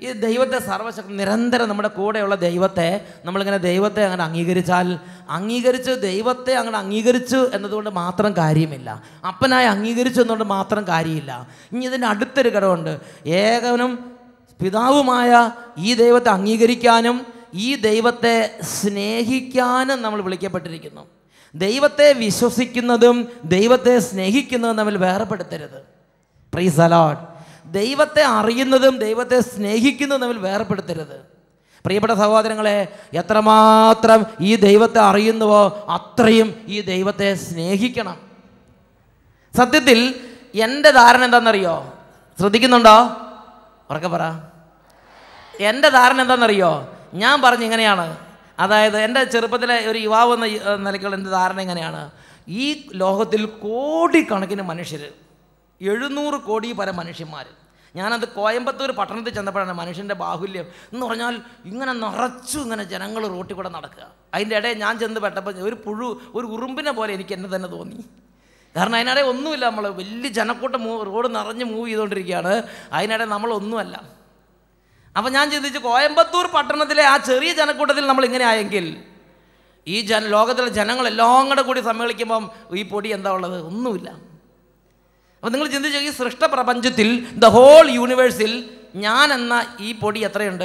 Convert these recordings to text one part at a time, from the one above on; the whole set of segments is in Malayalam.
ഈ ദൈവത്തെ സർവശക്തി നിരന്തരം നമ്മുടെ കൂടെയുള്ള ദൈവത്തെ നമ്മളിങ്ങനെ ദൈവത്തെ അങ്ങനെ അംഗീകരിച്ചാൽ അംഗീകരിച്ച് ദൈവത്തെ അങ്ങനെ അംഗീകരിച്ചു എന്നതുകൊണ്ട് മാത്രം കാര്യമില്ല അപ്പനായി അംഗീകരിച്ചു എന്നതുകൊണ്ട് മാത്രം കാര്യമില്ല ഇനി ഇതിൻ്റെ അടുത്തൊരു ഘടകമുണ്ട് ഏകനും പിതാവുമായ ഈ ദൈവത്തെ അംഗീകരിക്കാനും ഈ ദൈവത്തെ സ്നേഹിക്കാനും നമ്മൾ വിളിക്കപ്പെട്ടിരിക്കുന്നു ദൈവത്തെ വിശ്വസിക്കുന്നതും ദൈവത്തെ സ്നേഹിക്കുന്നതും തമ്മിൽ വേർപെടുത്തരുത് പ്രീസ് അലോഡ് ദൈവത്തെ അറിയുന്നതും ദൈവത്തെ സ്നേഹിക്കുന്നതും തമ്മിൽ വേർപെടുത്തരുത് പ്രിയപ്പെട്ട സഹോദരങ്ങളെ എത്രമാത്രം ഈ ദൈവത്തെ അറിയുന്നുവോ അത്രയും ഈ ദൈവത്തെ സ്നേഹിക്കണം സത്യത്തിൽ എൻ്റെ ധാരണ എന്താണെന്നറിയോ ശ്രദ്ധിക്കുന്നുണ്ടോ ഉറക്കെ പറ എൻ്റെ ധാരണ എന്താണെന്നറിയോ ഞാൻ പറഞ്ഞ ഇങ്ങനെയാണ് അതായത് എൻ്റെ ചെറുപ്പത്തിലെ ഒരു യുവാവ് എന്ന ഈ- നിലയ്ക്കുള്ള എൻ്റെ ധാരണ ഇങ്ങനെയാണ് ഈ ലോകത്തിൽ കോടിക്കണക്കിന് മനുഷ്യർ എഴുന്നൂറ് കോടി പരം മനുഷ്യന്മാർ ഞാനത് കോയമ്പത്തൂർ പട്ടണത്തിൽ ചെന്നപ്പോഴാണ് മനുഷ്യൻ്റെ ബാഹുല്യം എന്ന് പറഞ്ഞാൽ ഇങ്ങനെ നിറച്ചു ഇങ്ങനെ ജനങ്ങൾ റോട്ടിൽ കൂടെ നടക്കുക അതിൻ്റെ ഇടയിൽ ഞാൻ ചെന്ന് പെട്ടപ്പോൾ ഒരു പുഴു ഒരു ഉറുമ്പിനെ പോലെ എനിക്ക് എന്നെ തന്നെ തോന്നി കാരണം അതിനിടെ ഒന്നുമില്ല നമ്മൾ വലിയ ജനക്കൂട്ടം മൂവ് റോഡ് നിറഞ്ഞ് മൂവ് ചെയ്തുകൊണ്ടിരിക്കുകയാണ് അതിനിടെ നമ്മളൊന്നുമല്ല അപ്പം ഞാൻ ചിന്തിച്ചു കോയമ്പത്തൂർ പട്ടണത്തിലെ ആ ചെറിയ ജനക്കൂട്ടത്തിൽ നമ്മൾ ഇങ്ങനെ ആയെങ്കിൽ ഈ ജന ലോകത്തിലെ ജനങ്ങളെല്ലാം കൂടെ കൂടി സമ്മേളിക്കുമ്പം ഈ പൊടി എന്താ ഉള്ളത് ഒന്നുമില്ല അപ്പം നിങ്ങൾ ചിന്തിച്ചു ഈ സൃഷ്ട പ്രപഞ്ചത്തിൽ ദ ഹോൾ യൂണിവേഴ്സിൽ ഞാൻ എന്ന ഈ പൊടി എത്രയുണ്ട്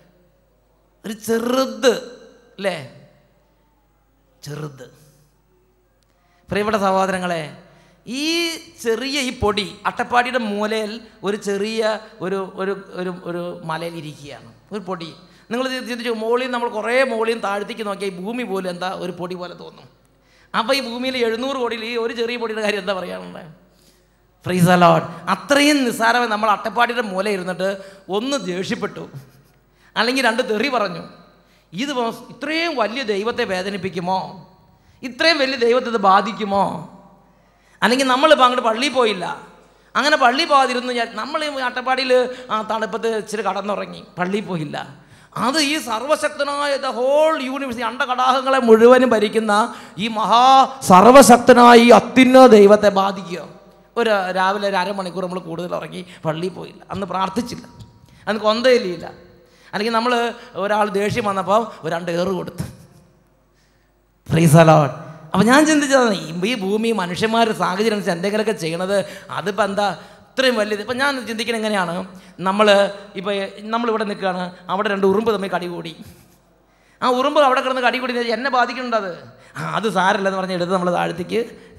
ഒരു ചെറുത് അല്ലേ ചെറുത് പ്രിയപ്പെട്ട സഹോദരങ്ങളെ ഈ ചെറിയ ഈ പൊടി അട്ടപ്പാടിയുടെ മൂലയിൽ ഒരു ചെറിയ ഒരു ഒരു ഒരു ഒരു മലയിൽ ഇരിക്കുകയാണ് ഒരു പൊടി നിങ്ങൾ ചിന്തിച്ചു മുകളിൽ നമ്മൾ കുറേ മുകളിൽ താഴ്ത്തിക്ക് നോക്കിയാൽ ഈ ഭൂമി പോലും എന്താ ഒരു പൊടി പോലെ തോന്നും അപ്പോൾ ഈ ഭൂമിയിൽ എഴുന്നൂറ് കോടിയിൽ ഈ ഒരു ചെറിയ പൊടിയുടെ കാര്യം എന്താ പറയാനുള്ളത് ഫ്രീസ് അലോട്ട് അത്രയും നിസ്സാരമായി നമ്മൾ അട്ടപ്പാടിയുടെ മൂല ഇരുന്നിട്ട് ഒന്ന് ദേഷ്യപ്പെട്ടു അല്ലെങ്കിൽ രണ്ട് തെറി പറഞ്ഞു ഇത് മോ- ഇത്രയും വലിയ ദൈവത്തെ വേദനിപ്പിക്കുമോ ഇത്രയും വലിയ ദൈവത്തെ ഇത് ബാധിക്കുമോ അല്ലെങ്കിൽ നമ്മളിപ്പോൾ അങ്ങോട്ട് പള്ളിയിൽ പോയില്ല അങ്ങനെ പള്ളി പോകാതിരുന്നു ഞാൻ നമ്മൾ ഈ അട്ടപ്പാടിയിൽ ആ തണുപ്പത്ത് ഇച്ചിരി കടന്നുറങ്ങി പള്ളിയിൽ പോയില്ല അത് ഈ സർവശക്തനായ ദ ഹോൾ യൂണിവേഴ്സിറ്റി അണ്ടകടാഹങ്ങളെ മുഴുവനും ഭരിക്കുന്ന ഈ മഹാ സർവശക്തനായ ഈ അത്യുന്ന ദൈവത്തെ ബാധിക്കുക ഒരു രാവിലെ ഒരു അരമണിക്കൂർ നമ്മൾ കൂടുതൽ ഉറങ്ങി പള്ളിയിൽ പോയില്ല അന്ന് പ്രാർത്ഥിച്ചില്ല അന്ന് കൊന്തയില്ല അല്ലെങ്കിൽ നമ്മൾ ഒരാൾ ദേഷ്യം വന്നപ്പോൾ ഒരു രണ്ട് ഏറ് കൊടുത്തു ഫ്രീസ് അലോട്ട് അപ്പം ഞാൻ ചിന്തിച്ചതാണ് ഈ- ഈ ഭൂമി മനുഷ്യന്മാർ സാഹചര്യം അനുസരിച്ച് എന്തെങ്കിലുമൊക്കെ ചെയ്യണത് അതിപ്പോൾ എന്താ ഇത്രയും വലിയത് ഇപ്പം ഞാൻ ചിന്തിക്കുന്നത് എങ്ങനെയാണ് നമ്മൾ ഇപ്പോൾ നമ്മളിവിടെ നിൽക്കുകയാണ് അവിടെ രണ്ട് ഉറുമ്പ് തമ്മിൽ കടി കൂടി ആ ഉറുമ്പ് അവിടെ കിടന്ന് കടി കൂടി എന്നെ ബാധിക്കുന്നുണ്ട് അത് ആ അത് സാരമില്ലെന്ന് പറഞ്ഞ് എടുത്ത് നമ്മൾ താഴത്തേക്ക്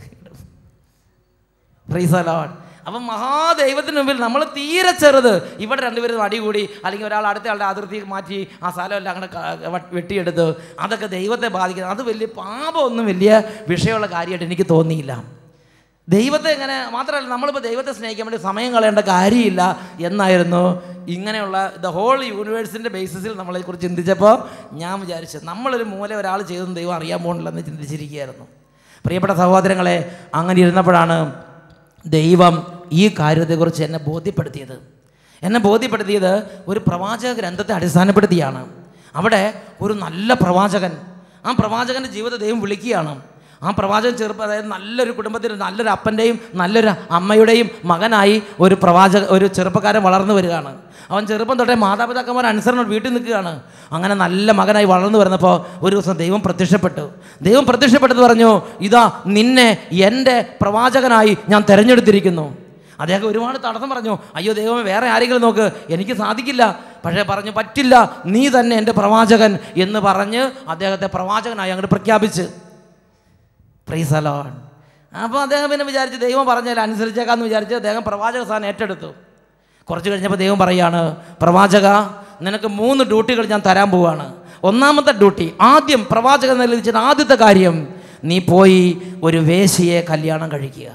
ഫ്രീസ് അലോട്ട് അപ്പം മഹാദൈവത്തിന് മുമ്പിൽ നമ്മൾ തീരെ ചെറുത് ഇവിടെ രണ്ടുപേരും അടികൂടി അല്ലെങ്കിൽ ഒരാൾ അടുത്ത ആളുടെ അതിർത്തി മാറ്റി ആ സ്ഥലമെല്ലാം അങ്ങനെ ക- വ- വെട്ടിയെടുത്ത് അതൊക്കെ ദൈവത്തെ ബാധിക്കുന്നത് അത് വലിയ പാപമൊന്നും വലിയ വിഷയമുള്ള കാര്യമായിട്ട് എനിക്ക് തോന്നിയില്ല ദൈവത്തെ എങ്ങനെ മാത്രമല്ല നമ്മളിപ്പോൾ ദൈവത്തെ സ്നേഹിക്കാൻ വേണ്ടി സമയം കളയേണ്ട കാര്യമില്ല എന്നായിരുന്നു ഇങ്ങനെയുള്ള ദ ഹോൾ യൂണിവേഴ്സിൻ്റെ ബേസിസിൽ നമ്മളെക്കുറിച്ച് ചിന്തിച്ചപ്പോൾ ഞാൻ വിചാരിച്ചു നമ്മളൊരു മൂല ഒരാൾ ചെയ്തെന്ന് ദൈവം അറിയാൻ പോകണില്ലെന്ന് ചിന്തിച്ചിരിക്കുകയായിരുന്നു പ്രിയപ്പെട്ട സഹോദരങ്ങളെ അങ്ങനെ ഇരുന്നപ്പോഴാണ് ദൈവം ഈ കാര്യത്തെക്കുറിച്ച് എന്നെ ബോധ്യപ്പെടുത്തിയത് എന്നെ ബോധ്യപ്പെടുത്തിയത് ഒരു പ്രവാചക ഗ്രന്ഥത്തെ അടിസ്ഥാനപ്പെടുത്തിയാണ് അവിടെ ഒരു നല്ല പ്രവാചകൻ ആ പ്രവാചകൻ്റെ ജീവിതത്തെ ദൈവം വിളിക്കുകയാണ് ആ പ്രവാചകൻ ചെറുപ്പം അതായത് നല്ലൊരു കുടുംബത്തിൽ നല്ലൊരു അപ്പൻ്റെയും നല്ലൊരു അമ്മയുടെയും മകനായി ഒരു പ്രവാചക ഒരു ചെറുപ്പക്കാരൻ വളർന്നു വരികയാണ് അവൻ ചെറുപ്പം തൊട്ടേ മാതാപിതാക്കന്മാർ അനുസരണം വീട്ടിൽ നിൽക്കുകയാണ് അങ്ങനെ നല്ല മകനായി വളർന്നു വരുന്നപ്പോൾ ഒരു ദിവസം ദൈവം പ്രത്യക്ഷപ്പെട്ടു ദൈവം പ്രത്യക്ഷപ്പെട്ടെന്ന് പറഞ്ഞു ഇതാ നിന്നെ എൻ്റെ പ്രവാചകനായി ഞാൻ തിരഞ്ഞെടുത്തിരിക്കുന്നു അദ്ദേഹം ഒരുപാട് തടസ്സം പറഞ്ഞു അയ്യോ ദൈവമേ വേറെ ആരെങ്കിലും നോക്ക് എനിക്ക് സാധിക്കില്ല പക്ഷേ പറഞ്ഞു പറ്റില്ല നീ തന്നെ എൻ്റെ പ്രവാചകൻ എന്ന് പറഞ്ഞ് അദ്ദേഹത്തെ പ്രവാചകനായി അങ്ങോട്ട് പ്രഖ്യാപിച്ച് പ്രൈസ് അലോൺ അപ്പോൾ അദ്ദേഹം പിന്നെ വിചാരിച്ച് ദൈവം പറഞ്ഞാൽ അനുസരിച്ചേക്കാന്ന് വിചാരിച്ച് അദ്ദേഹം പ്രവാചക സ്ഥാനം ഏറ്റെടുത്തു കുറച്ച് കഴിഞ്ഞപ്പോൾ ദൈവം പറയാണ് പ്രവാചക നിനക്ക് മൂന്ന് ഡ്യൂട്ടികൾ ഞാൻ തരാൻ പോവാണ് ഒന്നാമത്തെ ഡ്യൂട്ടി ആദ്യം പ്രവാചകൻ നൽകിച്ച ആദ്യത്തെ കാര്യം നീ പോയി ഒരു വേശിയെ കല്യാണം കഴിക്കുക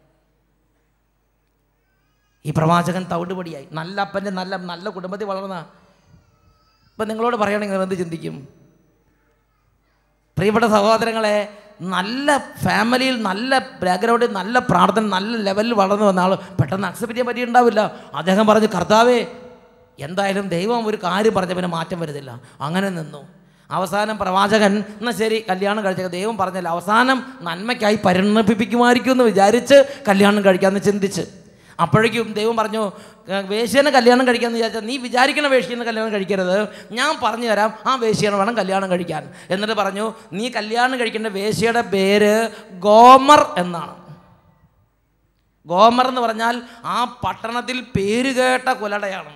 ഈ പ്രവാചകൻ തവിടുപടിയായി നല്ല അപ്പൻ്റെ നല്ല നല്ല കുടുംബത്തിൽ വളർന്ന ഇപ്പം നിങ്ങളോട് പറയുകയാണെങ്കിൽ നിങ്ങൾ എന്ത് ചിന്തിക്കും പ്രിയപ്പെട്ട സഹോദരങ്ങളെ നല്ല ഫാമിലിയിൽ നല്ല ബാക്ക്ഗ്രൗണ്ടിൽ നല്ല പ്രാർത്ഥന നല്ല ലെവലിൽ വളർന്നു വന്ന ആൾ പെട്ടെന്ന് അക്സെപ്റ്റ് ചെയ്യാൻ പറ്റിയിട്ടുണ്ടാവില്ല അദ്ദേഹം പറഞ്ഞു കർത്താവേ എന്തായാലും ദൈവം ഒരു കാര്യം പറഞ്ഞ പിന്നെ മാറ്റം വരുന്നില്ല അങ്ങനെ നിന്നു അവസാനം പ്രവാചകൻ എന്നാൽ ശരി കല്യാണം കഴിച്ച ദൈവം പറഞ്ഞില്ല അവസാനം നന്മയ്ക്കായി പരിണമിപ്പിക്കുമായിരിക്കും എന്ന് വിചാരിച്ച് കല്യാണം കഴിക്കാമെന്ന് ചിന്തിച്ച് അപ്പോഴേക്കും ദൈവം പറഞ്ഞു "ഏ, വേശ്യനെ കല്യാണം കഴിക്കാമെന്ന് വിചാരിച്ചാൽ നീ വിചാരിക്കണ വേശ്യനെ കല്യാണം കഴിക്കരുത് ഞാൻ പറഞ്ഞു തരാം ആ വേശ്യനെ വേണം കല്യാണം കഴിക്കാൻ എന്നിട്ട് പറഞ്ഞു നീ കല്യാണം കഴിക്കേണ്ട വേശ്യയുടെ പേര് ഗോമർ എന്നാണ് ഗോമർ എന്ന് പറഞ്ഞാൽ ആ പട്ടണത്തിൽ പേരുകേട്ട കുലടയാണ്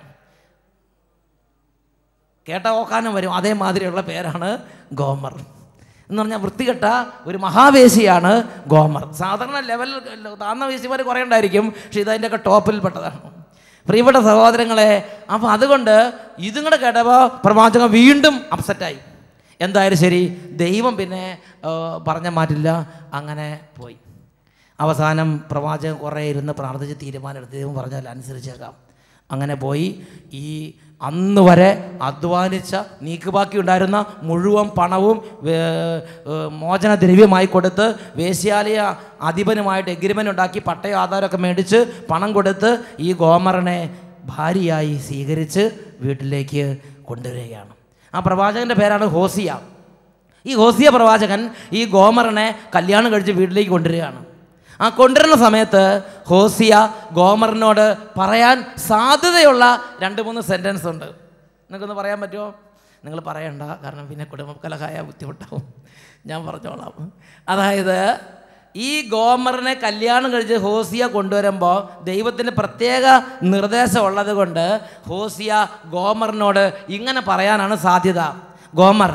കേട്ട ഓക്കാനം വരും അതേമാതിരിയുള്ള പേരാണ് ഗോമർ എന്ന് പറഞ്ഞാൽ വൃത്തികെട്ട ഒരു മഹാവേശിയാണ് ഗോമർ സാധാരണ ലെവൽ താന്ന വേശിമാർ കുറേ ഉണ്ടായിരിക്കും പക്ഷെ ഇതതിൻ്റെയൊക്കെ ടോപ്പിൽപ്പെട്ടതാണ് പ്രിയപ്പെട്ട സഹോദരങ്ങളെ അപ്പോൾ അതുകൊണ്ട് ഇതും കൂടെ കേട്ടപ്പോൾ പ്രവാചകൻ വീണ്ടും അപ്സെറ്റായി എന്തായാലും ശരി ദൈവം പിന്നെ ആ, പറഞ്ഞ മാറ്റില്ല അങ്ങനെ പോയി അവസാനം പ്രവാചകൻ കുറേ ഇരുന്ന് പ്രാർത്ഥിച്ച് തീരുമാനമെടുത്ത് ദൈവം പറഞ്ഞാൽ അനുസരിച്ചേക്കാം അങ്ങനെ പോയി ഈ അന്ന് വരെ അധ്വാനിച്ച നീക്കുബാക്കി ഉണ്ടായിരുന്ന മുഴുവൻ പണവും വേ- ഏർ മോചന ദ്രവ്യമായി കൊടുത്ത് വേശ്യാലയ അധിപനുമായിട്ട് എഗ്രിമെൻ്റ് ഉണ്ടാക്കി പട്ടയ ആധാരമൊക്കെ മേടിച്ച് പണം കൊടുത്ത് ഈ ഗോമറിനെ ഭാര്യയായി സ്വീകരിച്ച് വീട്ടിലേക്ക് കൊണ്ടുവരികയാണ് ആ പ്രവാചകൻ്റെ പേരാണ് ഹോസിയ ഈ ഹോസിയ പ്രവാചകൻ ഈ ഗോമറിനെ കല്യാണം കഴിച്ച് വീട്ടിലേക്ക് കൊണ്ടുവരികയാണ് ആ കൊണ്ടുവരുന്ന സമയത്ത് ഹോസിയ ഗോമറിനോട് പറയാൻ സാധ്യതയുള്ള രണ്ട് മൂന്ന് സെൻറ്റൻസ് ഉണ്ട് നിങ്ങൾക്കൊന്ന് പറയാൻ പറ്റുമോ നിങ്ങൾ പറയണ്ട കാരണം പിന്നെ കുടുംബക്കലഹായ ബുദ്ധിമുട്ടാവും ഞാൻ പറഞ്ഞോളാം അതായത് ഈ ഗോമറിനെ കല്യാണം കഴിച്ച് ഹോസിയ കൊണ്ടുവരുമ്പോൾ ദൈവത്തിൻ്റെ പ്രത്യേക നിർദ്ദേശം ഉള്ളത് കൊണ്ട് ഹോസിയ ഗോമറിനോട് ഇങ്ങനെ പറയാനാണ് സാധ്യത ഗോമർ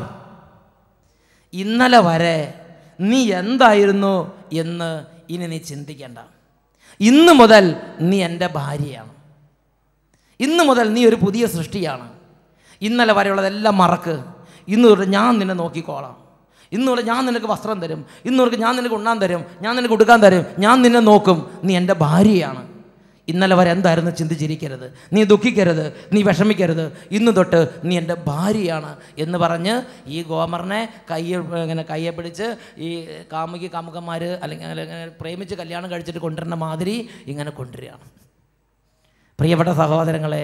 ഇന്നലെ വരെ നീ എന്തായിരുന്നു എന്ന് ഇനി നീ ചിന്തിക്കേണ്ട ഇന്ന് മുതൽ നീ എൻ്റെ ഭാര്യയാണ് ഇന്ന് മുതൽ നീ ഒരു പുതിയ സൃഷ്ടിയാണ് ഇന്നലെ വരെയുള്ളതെല്ലാം മറക്ക് ഇന്ന് തൊട്ട് ഞാൻ നിന്നെ നോക്കിക്കോളാം ഇന്ന് തൊട്ട് ഞാൻ നിനക്ക് വസ്ത്രം തരും ഇന്ന് തൊട്ട് ഞാൻ നിനക്ക് ഉണ്ണാൻ തരും ഞാൻ നിനക്ക് കൊടുക്കാൻ തരും ഞാൻ നിന്നെ നോക്കും നീ എൻ്റെ ഭാര്യയാണ് ഇന്നലെ വരെ എന്തായിരുന്നു ചിന്തിച്ചിരിക്കരുത് നീ ദുഃഖിക്കരുത് നീ വിഷമിക്കരുത് ഇന്ന് തൊട്ട് നീ എൻ്റെ ഭാര്യയാണ് എന്ന് പറഞ്ഞ് ഈ ഗോമറിനെ കയ്യെ ഇങ്ങനെ കയ്യെ പിടിച്ച് ഈ കാമുകി കാമുകന്മാർ അല്ലെങ്കിൽ അല്ലെങ്കിൽ പ്രേമിച്ച് കല്യാണം കഴിച്ചിട്ട് കൊണ്ടുവരുന്ന മാതിരി ഇങ്ങനെ കൊണ്ടുവരികയാണ് പ്രിയപ്പെട്ട സഹോദരങ്ങളെ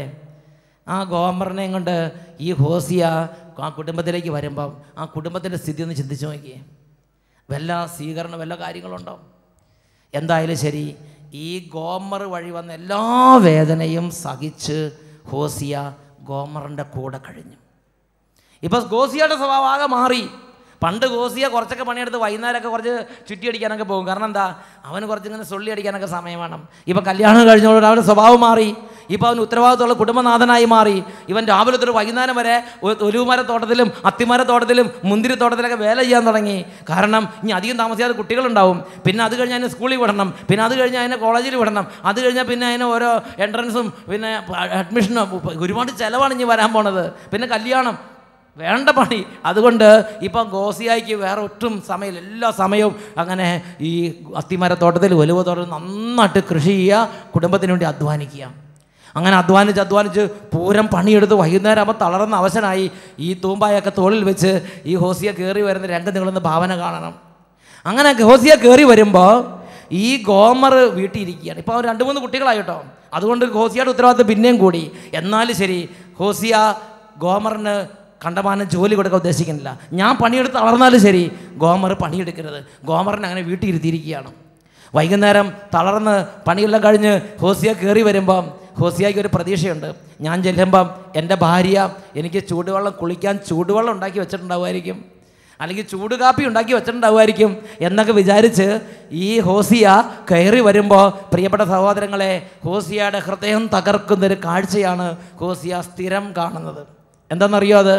ആ ഗോമറിനെയും കൊണ്ട് ഈ ഹോസിയ ആ കുടുംബത്തിലേക്ക് വരുമ്പം ആ കുടുംബത്തിൻ്റെ സ്ഥിതി ഒന്ന് ചിന്തിച്ചു നോക്കിയേ വല്ല സ്വീകരണം വല്ല കാര്യങ്ങളുണ്ടോ എന്തായാലും ശരി ഈ ഗോമർ വഴി വന്ന എല്ലാ വേദനയും സഹിച്ച് ഹോസിയ ഗോമറിൻ്റെ കൂടെ കഴിഞ്ഞു ഇപ്പം ഗോസിയുടെ സ്വഭാവം ആകെ മാറി പണ്ട് ഗോസിയ കുറച്ചൊക്കെ പണിയെടുത്ത് വൈകുന്നേരമൊക്കെ കുറച്ച് ചുറ്റി അടിക്കാനൊക്കെ പോകും കാരണം എന്താ അവന് കുറച്ച് ഇങ്ങനെ സൊള്ളി അടിക്കാനൊക്കെ സമയം വേണം ഇപ്പം കല്യാണം കഴിഞ്ഞോട് അവൻ്റെ സ്വഭാവം മാറി ഇപ്പോൾ അവന് ഉത്തരവാദിത്തമുള്ള കുടുംബനാഥനായി മാറി ഇവൻ രാവിലെ തൊട്ട് വൈകുന്നേരം വരെ ഒ- ഒലിവുമരത്തോട്ടത്തിലും അത്തിമരത്തോട്ടത്തിലും മുന്തിരിത്തോട്ടത്തിലൊക്കെ വേല ചെയ്യാൻ തുടങ്ങി കാരണം ഇനി അധികം താമസിയാതെ കുട്ടികളുണ്ടാവും പിന്നെ അത് കഴിഞ്ഞ് അതിനെ സ്കൂളിൽ വിടണം പിന്നെ അത് കഴിഞ്ഞ് അതിനെ കോളേജിൽ വിടണം അത് കഴിഞ്ഞാൽ പിന്നെ അതിന് ഓരോ എൻട്രൻസും പിന്നെ അഡ്മിഷനും ഒരുപാട് ചിലവാണ് ഇനി വരാൻ പോണത് പിന്നെ കല്യാണം വേണ്ട പണി അതുകൊണ്ട് ഇപ്പം ഗോസിയായിക്ക് വേറെ ഒട്ടും സമയമില്ല എല്ലാ സമയവും അങ്ങനെ ഈ അത്തിമരത്തോട്ടത്തിൽ ഒലുവ തോട്ടത്തിൽ നന്നായിട്ട് കൃഷി ചെയ്യുക കുടുംബത്തിന് വേണ്ടി അധ്വാനിക്കുക അങ്ങനെ അധ്വാനിച്ച് അധ്വാനിച്ച് പൂരം പണിയെടുത്ത് വൈകുന്നേരം ആകുമ്പോൾ തളർന്ന അവശനായി ഈ തൂമ്പായൊക്കെ തോളിൽ വെച്ച് ഈ ഹോസിയ കയറി വരുന്ന രംഗം നിങ്ങളൊന്ന് ഭാവന കാണണം അങ്ങനെ ഹോസിയ കയറി വരുമ്പോൾ ഈ ഗോമർ വീട്ടിൽ ഇരിക്കുകയാണ് ഇപ്പോൾ രണ്ട് മൂന്ന് കുട്ടികളായി കേട്ടോ അതുകൊണ്ട് ഹോസിയയുടെ ഉത്തരവാദിത്തം പിന്നെയും കൂടി എന്നാലും ശരി ഹോസിയ ഗോമറിന് കണ്ടമാനം ജോലി കൊടുക്കാൻ ഉദ്ദേശിക്കുന്നില്ല ഞാൻ പണിയെടുത്ത് തളർന്നാലും ശരി ഗോമർ പണിയെടുക്കരുത് ഗോമറിനെ അങ്ങനെ വീട്ടിൽ ഇരുത്തിയിരിക്കുകയാണ് വൈകുന്നേരം തളർന്ന് പണിയെല്ലാം കഴിഞ്ഞ് ഹോസിയ കയറി വരുമ്പം ഹോസിയയ്ക്ക് ഒരു പ്രതീക്ഷയുണ്ട് ഞാൻ ചെല്ലുമ്പം എൻ്റെ ഭാര്യ എനിക്ക് ചൂടുവെള്ളം കുളിക്കാൻ ചൂടുവെള്ളം ഉണ്ടാക്കി വെച്ചിട്ടുണ്ടാവുമായിരിക്കും അല്ലെങ്കിൽ ചൂട് കാപ്പി ഉണ്ടാക്കി വെച്ചിട്ടുണ്ടാവുമായിരിക്കും എന്നൊക്കെ വിചാരിച്ച് ഈ ഹോസിയ കയറി വരുമ്പോൾ പ്രിയപ്പെട്ട സഹോദരങ്ങളെ ഹോസിയയുടെ ഹൃദയം തകർക്കുന്നൊരു കാഴ്ചയാണ് ഹോസിയ സ്ഥിരം കാണുന്നത് എന്താണെന്നറിയോ അത്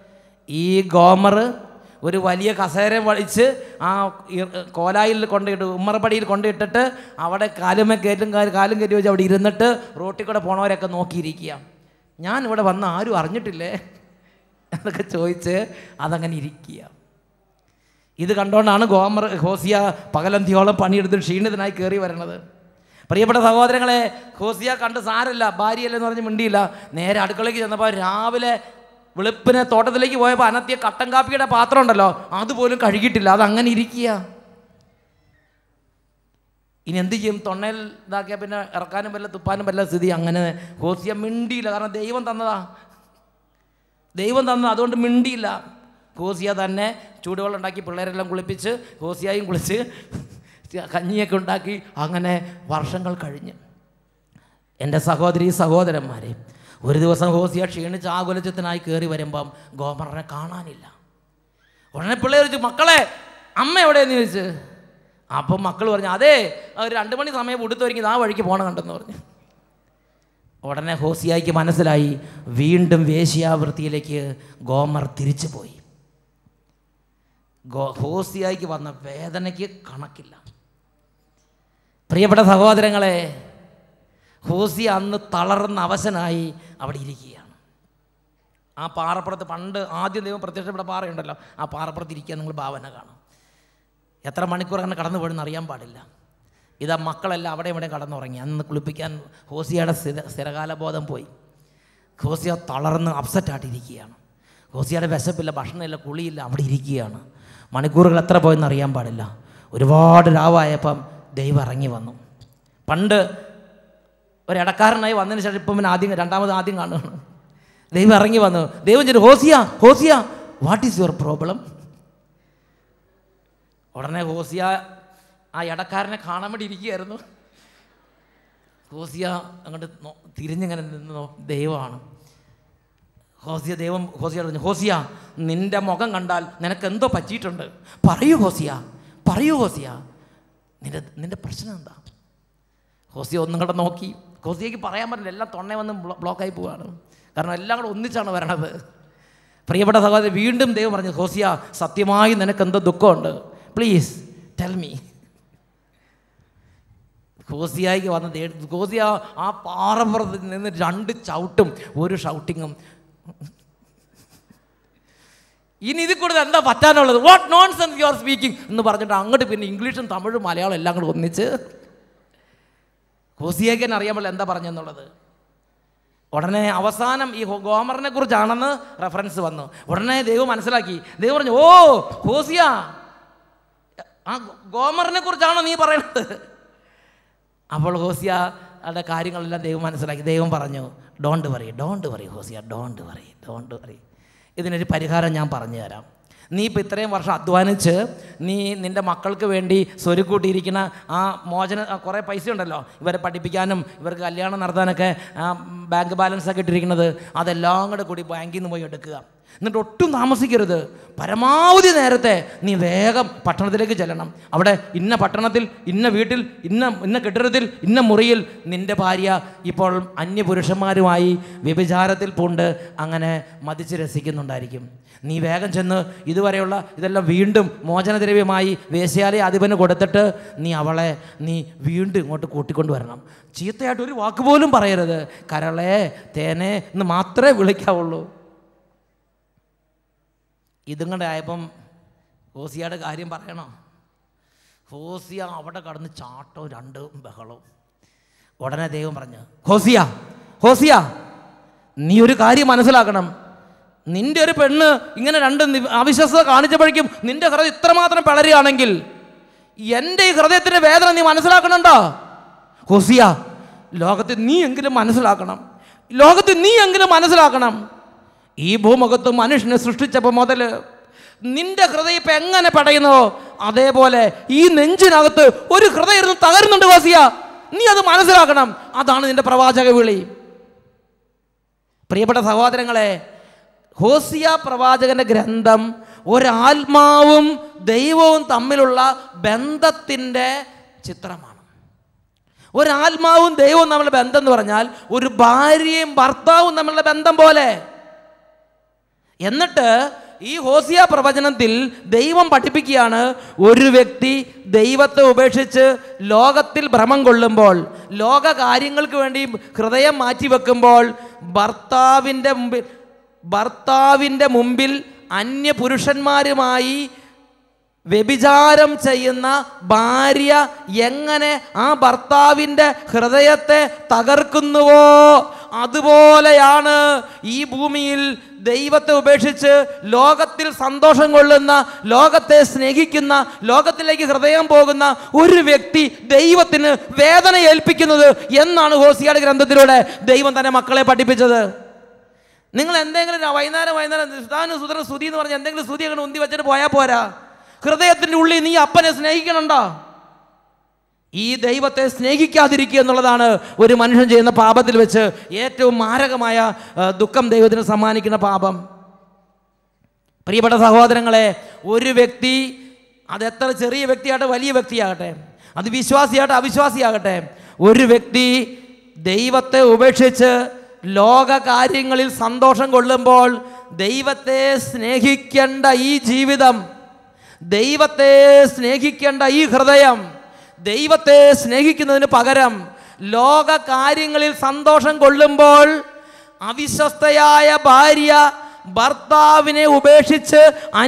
ഈ ഗോമർ ഒരു വലിയ കസേര വലിച്ച് ആ ഇ- കോലായിൽ കൊണ്ടിട്ട് ഉമ്മറപ്പടിയിൽ കൊണ്ടിട്ടിട്ട് അവിടെ കാലുമേ കയറ്റും കാലും കാലും കയറ്റി വെച്ച് അവിടെ ഇരുന്നിട്ട് റോട്ടിൽ കൂടെ പോണവരൊക്കെ നോക്കിയിരിക്കുക ഞാൻ ഇവിടെ വന്ന് ആരും അറിഞ്ഞിട്ടില്ലേ എന്നൊക്കെ ചോദിച്ച് അതങ്ങനെ ഇരിക്കുക ഇത് കണ്ടുകൊണ്ടാണ് ഗോമർ ഹോസിയ പകലന്തിയോളം പണിയെടുത്ത് ക്ഷീണിതനായി കയറി വരണത് പ്രിയപ്പെട്ട സഹോദരങ്ങളെ ഹോസിയ കണ്ട് സാരല്ല ഭാര്യയല്ലെന്ന് പറഞ്ഞ് മിണ്ടിയില്ല നേരെ അടുക്കളയ്ക്ക് ചെന്നപ്പോൾ രാവിലെ വെളുപ്പിനെ തോട്ടത്തിലേക്ക് പോയപ്പോൾ അനത്തിയ കട്ടൻ കാപ്പിയുടെ പാത്രം ഉണ്ടല്ലോ അതുപോലും കഴുകിയിട്ടില്ല അത് അങ്ങനെ ഇരിക്കുക ഇനി എന്ത് ചെയ്യും തൊണ്ണയിൽ ഇതാക്കിയാൽ പിന്നെ ഇറക്കാനും പറ്റില്ല തുപ്പാനും പറ്റില്ല സ്ഥിതി അങ്ങനെ ഹോസിയ മിണ്ടിയില്ല കാരണം ദൈവം തന്നതാ ദൈവം തന്നു അതുകൊണ്ട് മിണ്ടിയില്ല ഹോസിയ തന്നെ ചൂടുവെള്ളം ഉണ്ടാക്കി പിള്ളേരെല്ലാം കുളിപ്പിച്ച് ഹോസിയായും കുളിച്ച് കഞ്ഞിയൊക്കെ ഉണ്ടാക്കി അങ്ങനെ വർഷങ്ങൾ കഴിഞ്ഞ് എൻ്റെ സഹോദരി സഹോദരന്മാരെ ഒരു ദിവസം ഹോസിയ ക്ഷീണിച്ച് ആകുലച്ചത്തിനായി കയറി വരുമ്പം ഗോമറിനെ കാണാനില്ല ഉടനെ പിള്ളേർ ചോദിച്ചു മക്കളെ അമ്മ എവിടെയെന്ന് ചോദിച്ചു അപ്പം മക്കൾ പറഞ്ഞു അതെ ഒരു രണ്ട് മണി സമയം ഉടുത്തൊരുങ്ങി ആ വഴിക്ക് പോകണം കണ്ടെന്ന് പറഞ്ഞു ഉടനെ ഹോസിയായിക്ക് മനസ്സിലായി വീണ്ടും വേശ്യാവൃത്തിയിലേക്ക് ഗോമർ തിരിച്ചു പോയി ഗോ ഹോസിയായിക്ക് വന്ന വേദനയ്ക്ക് കണക്കില്ല പ്രിയപ്പെട്ട സഹോദരങ്ങളെ ഹോസി അന്ന് തളർന്ന അവശനായി അവിടെ ഇരിക്കുകയാണ് ആ പാറപ്പുറത്ത് പണ്ട് ആദ്യം ദൈവം പ്രത്യക്ഷപ്പെട്ട പാറയുണ്ടല്ലോ ആ പാറപ്പുറത്ത് ഇരിക്കാൻ നിങ്ങൾ ഭാവന കാണും എത്ര മണിക്കൂർ അങ്ങനെ കടന്നു പോയെന്ന് അറിയാൻ പാടില്ല ഇതാ മക്കളെല്ലാം അവിടെ ഇവിടെ കടന്നുറങ്ങി അന്ന് കുളിപ്പിക്കാൻ ഹോസിയയുടെ സ്ഥിര സ്ഥിരകാല ബോധം പോയി ഹോസിയ തളർന്ന് അപ്സെറ്റായിട്ടിരിക്കുകയാണ് ഹോസിയയുടെ വിശപ്പില്ല ഭക്ഷണമില്ല കുളിയില്ല അവിടെ ഇരിക്കുകയാണ് മണിക്കൂറുകൾ എത്ര പോയെന്ന് അറിയാൻ പാടില്ല ഒരുപാട് രാവായപ്പം ദൈവം ഇറങ്ങി വന്നു പണ്ട് ഒരു ഇടക്കാരനായി വന്നതിന് ശേഷം ഇപ്പം പിന്നെ ആദ്യം രണ്ടാമത് ആദ്യം കാണുകയാണ് ദൈവം ഇറങ്ങി വന്നു ദൈവം ചോദിച്ചു Hosea Hosea what is your problem ഉടനെ ഹോസിയ ആ ഇടക്കാരനെ കാണാൻ വേണ്ടി ഇരിക്കുകയായിരുന്നു ഹോസിയ അങ്ങോട്ട് നോ- തിരിഞ്ഞിങ്ങനെ നിന്ന് നോ- ദൈവമാണ് ഹോസിയ ദൈവം ഹോസിയോട് പറഞ്ഞു ഹോസിയ നിന്റെ മുഖം കണ്ടാൽ നിനക്ക് എന്തോ പറ്റിയിട്ടുണ്ട് പറയൂ ഹോസിയ പറയൂ ഹോസിയ നിന്റെ നിന്റെ പ്രശ്നം എന്താ ഹോസിയ ഒന്നും കൂടെ നോക്കി ഹോസിയക്ക് പറയാൻ പറ്റില്ല എല്ലാം തൊണ്ണെ വന്ന് ബ്ലോ- ബ്ലോക്കായി പോവാണ് കാരണം എല്ലാം കൂടെ ഒന്നിച്ചാണ് വരണത് പ്രിയപ്പെട്ട സഹോദരൻ വീണ്ടും ദൈവം പറഞ്ഞു ഹോസിയ സത്യമായി നിനക്ക് എന്തോ ദുഃഖമുണ്ട് പ്ലീസ് ടെൽ മീ ഹോസിയായിക്ക് വന്ന ദേ ഹോസിയ ആ പാറപ്പുറത്ത് നിന്ന് രണ്ട് ചവിട്ടും ഒരു ഷൗട്ടിങ്ങും ഇനി ഇതിൽ കൂടുതൽ എന്താ പറ്റാനുള്ളത് what nonsense you are speaking എന്ന് പറഞ്ഞിട്ട് അങ്ങോട്ട് പിന്നെ ഇംഗ്ലീഷും തമിഴും മലയാളം എല്ലാം കൂടെ ഒന്നിച്ച് ഹോസിയേക്ക് തന്നെ അറിയാൻ പാടില്ല എന്താ പറഞ്ഞെന്നുള്ളത് ഉടനെ അവസാനം ഈ ഹോ- ഗോമറിനെ കുറിച്ചാണെന്ന് റെഫറൻസ് വന്നു ഉടനെ ദൈവം മനസ്സിലാക്കി ദൈവം പറഞ്ഞു ഓ ഹോസിയ ആ ഗോമറിനെ കുറിച്ചാണോ നീ പറയണത് അപ്പോൾ ഹോസിയ യുടെ കാര്യങ്ങളെല്ലാം ദൈവം മനസ്സിലാക്കി ദൈവം പറഞ്ഞു don't worry don't worry Hosea don't worry don't worry ഇതിനൊരു പരിഹാരം ഞാൻ പറഞ്ഞു തരാം നീ ഇപ്പോൾ ഇത്രയും വർഷം അധ്വാനിച്ച് നീ നിൻ്റെ മക്കൾക്ക് വേണ്ടി സ്വരുക്കൂട്ടിയിരിക്കുന്ന ആ മോചന ആ കുറേ പൈസ ഉണ്ടല്ലോ ഇവരെ പഠിപ്പിക്കാനും ഇവർക്ക് കല്യാണം നടത്താനൊക്കെ ആ ബാങ്ക് ബാലൻസ് ഒക്കെ ഇട്ടിരിക്കുന്നത് അതെല്ലാം കൂടെ കൂടി ബാങ്കിൽ നിന്ന് പോയി എടുക്കുക എന്നിട്ട് ഒട്ടും താമസിക്കരുത് പരമാവധി നേരത്തെ നീ വേഗം പട്ടണത്തിലേക്ക് ചെല്ലണം അവിടെ ഇന്ന പട്ടണത്തിൽ ഇന്ന വീട്ടിൽ ഇന്ന ഇന്ന കെട്ടിടത്തിൽ ഇന്ന മുറിയിൽ നിൻ്റെ ഭാര്യ ഇപ്പോൾ അന്യപുരുഷന്മാരുമായി വ്യഭിചാരത്തിൽ പൂണ്ട് അങ്ങനെ മതിച്ച് രസിക്കുന്നുണ്ടായിരിക്കും നീ വേഗം ചെന്ന് ഇതുവരെയുള്ള ഇതെല്ലാം വീണ്ടും മോചനദ്രവ്യമായി വേശ്യാലയ അധിപന് കൊടുത്തിട്ട് നീ അവളെ നീ വീണ്ടും ഇങ്ങോട്ട് കൂട്ടിക്കൊണ്ട് വരണം ചീത്തയായിട്ട് ഒരു വാക്ക് പോലും പറയരുത് കരളെ തേനെ എന്ന് മാത്രമേ വിളിക്കാവുള്ളൂ ഇതും കൂടെ ആയപ്പം ഹോസിയയുടെ കാര്യം പറയണോ ഹോസിയ അവിടെ കടന്ന് ചാട്ടവും രണ്ട് ബഹളവും ഉടനെ ദൈവം പറഞ്ഞു ഹോസിയ ഹോസിയ നീ ഒരു കാര്യം മനസ്സിലാക്കണം നിന്റെ ഒരു പെണ്ണ് ഇങ്ങനെ രണ്ട് നി- അവിശ്വസത കാണിച്ചപ്പോഴേക്കും നിന്റെ ഹൃദയം ഇത്രമാത്രം പിളരുകയാണെങ്കിൽ എൻ്റെ ഈ ഹൃദയത്തിൻ്റെ വേദന നീ മനസ്സിലാക്കണുണ്ടോ ഹോസിയ ലോകത്തിൽ നീ എങ്കിലും മനസ്സിലാക്കണം ലോകത്തിൽ നീ എങ്കിലും മനസ്സിലാക്കണം ഈ ഭൂമുഖത്ത് മനുഷ്യനെ സൃഷ്ടിച്ചപ്പോൾ മുതൽ നിന്റെ ഹൃദയം ഇപ്പം എങ്ങനെ പടയുന്നോ അതേപോലെ ഈ നെഞ്ചിനകത്ത് ഒരു ഹൃദയം ഇരുന്ന് തകരുന്നുണ്ട് ഹോസിയ നീ അത് മനസ്സിലാക്കണം അതാണ് നിന്റെ പ്രവാചക വിളി പ്രിയപ്പെട്ട സഹോദരങ്ങളെ ഹോസിയ പ്രവാചകന്റെ ഗ്രന്ഥം ഒരാത്മാവും ദൈവവും തമ്മിലുള്ള ബന്ധത്തിൻ്റെ ചിത്രമാണ് ഒരാത്മാവും ദൈവവും തമ്മിലുള്ള ബന്ധം എന്ന് പറഞ്ഞാൽ ഒരു ഭാര്യയും ഭർത്താവും തമ്മിലുള്ള ബന്ധം പോലെ എന്നിട്ട് ഈ ഹോസിയ പ്രവചനത്തിൽ ദൈവം പഠിപ്പിക്കുകയാണ് ഒരു വ്യക്തി ദൈവത്തെ ഉപേക്ഷിച്ച് ലോകത്തിൽ ഭ്രമം കൊള്ളുമ്പോൾ ലോക കാര്യങ്ങൾക്ക് വേണ്ടി ഹൃദയം മാറ്റിവെക്കുമ്പോൾ ഭർത്താവിൻ്റെ മുമ്പിൽ ഭർത്താവിൻ്റെ മുമ്പിൽ അന്യപുരുഷന്മാരുമായി വ്യഭിചാരം ചെയ്യുന്ന ഭാര്യ എങ്ങനെ ആ ഭർത്താവിൻ്റെ ഹൃദയത്തെ തകർക്കുന്നുവോ അതുപോലെയാണ് ഈ ഭൂമിയിൽ ദൈവത്തെ ഉപേക്ഷിച്ച് ലോകത്തിൽ സന്തോഷം കൊള്ളുന്ന ലോകത്തെ സ്നേഹിക്കുന്ന ലോകത്തിലേക്ക് ഹൃദയം പോകുന്ന ഒരു വ്യക്തി ദൈവത്തിന് വേദന ഏൽപ്പിക്കുന്നത് എന്നാണ് ഹോസിയുടെ ഗ്രന്ഥത്തിലൂടെ ദൈവം തന്നെ മക്കളെ പഠിപ്പിച്ചത് നിങ്ങൾ എന്തെങ്കിലും ര- വൈകുന്നേരം വൈകുന്നേരം സുധാനു സുധന സ്തുതി എന്ന് പറഞ്ഞ് എന്തെങ്കിലും സ്തുതി അങ്ങനെ ഉന്തി വെച്ചിട്ട് പോയാൽ പോരാ ഹൃദയത്തിൻ്റെ ഉള്ളിൽ നീ അപ്പനെ സ്നേഹിക്കണുണ്ടോ ഈ ദൈവത്തെ സ്നേഹിക്കാതിരിക്കുക എന്നുള്ളതാണ് ഒരു മനുഷ്യൻ ചെയ്യുന്ന പാപത്തിൽ വെച്ച് ഏറ്റവും മാരകമായ ആ, ദുഃഖം ദൈവത്തിന് സമ്മാനിക്കുന്ന പാപം പ്രിയപ്പെട്ട സഹോദരങ്ങളെ ഒരു വ്യക്തി അത് എത്ര ചെറിയ വ്യക്തിയാകട്ടെ വലിയ വ്യക്തിയാകട്ടെ അത് വിശ്വാസിയാകട്ടെ അവിശ്വാസിയാകട്ടെ ഒരു വ്യക്തി ദൈവത്തെ ഉപേക്ഷിച്ച് ലോക കാര്യങ്ങളിൽ സന്തോഷം കൊള്ളുമ്പോൾ ദൈവത്തെ സ്നേഹിക്കേണ്ട ഈ ജീവിതം ദൈവത്തെ സ്നേഹിക്കേണ്ട ഈ ഹൃദയം ദൈവത്തെ സ്നേഹിക്കുന്നതിന് പകരം ലോക കാര്യങ്ങളിൽ സന്തോഷം കൊള്ളുമ്പോൾ അവിശ്വസ്തയായ ഭാര്യ ഭർത്താവിനെ ഉപേക്ഷിച്ച്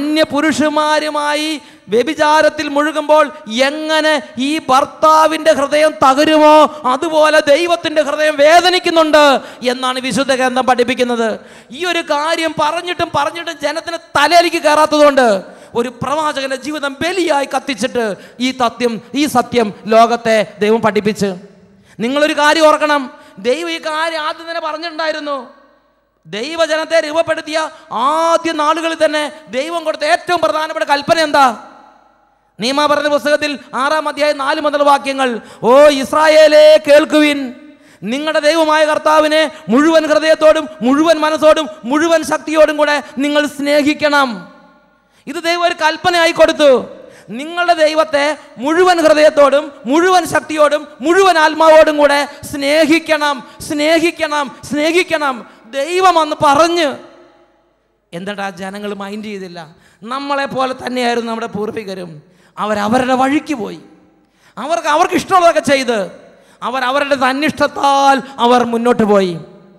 അന്യപുരുഷന്മാരുമായി വ്യഭിചാരത്തിൽ മുഴുകുമ്പോൾ എങ്ങനെ ഈ ഭർത്താവിൻ്റെ ഹൃദയം തകരുമോ അതുപോലെ ദൈവത്തിൻ്റെ ഹൃദയം വേദനിക്കുന്നുണ്ട് എന്നാണ് വിശുദ്ധ ഗ്രന്ഥം പഠിപ്പിക്കുന്നത് ഈ ഒരു കാര്യം പറഞ്ഞിട്ടും പറഞ്ഞിട്ടും ജനത്തിന് തലയിലേക്ക് കയറാത്തതുകൊണ്ട് ഒരു പ്രവാചകന്റെ ജീവിതം ബലിയായി കത്തിച്ചിട്ട് ഈ തത്യം ഈ സത്യം ലോകത്തെ ദൈവം പഠിപ്പിച്ച് നിങ്ങളൊരു കാര്യം ഓർക്കണം ദൈവം ഈ കാര്യം ആദ്യം തന്നെ പറഞ്ഞിട്ടുണ്ടായിരുന്നു ദൈവജനത്തെ രൂപപ്പെടുത്തിയ ആദ്യ നാളുകളിൽ തന്നെ ദൈവം കൊടുത്ത ഏറ്റവും പ്രധാനപ്പെട്ട കൽപ്പന എന്താ നിയമാപരണ പുസ്തകത്തിൽ ആറാം അധ്യായം നാല് മുതൽ വാക്യങ്ങൾ ഓ ഇസ്രായേലേ കേൾക്കുവിൻ നിങ്ങളുടെ ദൈവമായ കർത്താവിനെ മുഴുവൻ ഹൃദയത്തോടും മുഴുവൻ മനസ്സോടും മുഴുവൻ ശക്തിയോടും കൂടെ നിങ്ങൾ സ്നേഹിക്കണം ഇത് ദൈവം ഒരു കൽപ്പനയായി കൊടുത്തു നിങ്ങളുടെ ദൈവത്തെ മുഴുവൻ ഹൃദയത്തോടും മുഴുവൻ ശക്തിയോടും മുഴുവൻ ആത്മാവോടും കൂടെ സ്നേഹിക്കണം സ്നേഹിക്കണം സ്നേഹിക്കണം ദൈവം അന്ന് പറഞ്ഞ് എന്നിട്ട് ആ ജനങ്ങൾ മൈൻഡ് ചെയ്തില്ല നമ്മളെ പോലെ തന്നെയായിരുന്നു നമ്മുടെ പൂർവികരും അവരവരുടെ വഴിക്ക് പോയി അവർക്ക് അവർക്ക് ഇഷ്ടമുള്ളതൊക്കെ ചെയ്ത് അവർ അവരുടെ തന്നിഷ്ടത്താൽ അവർ മുന്നോട്ട് പോയി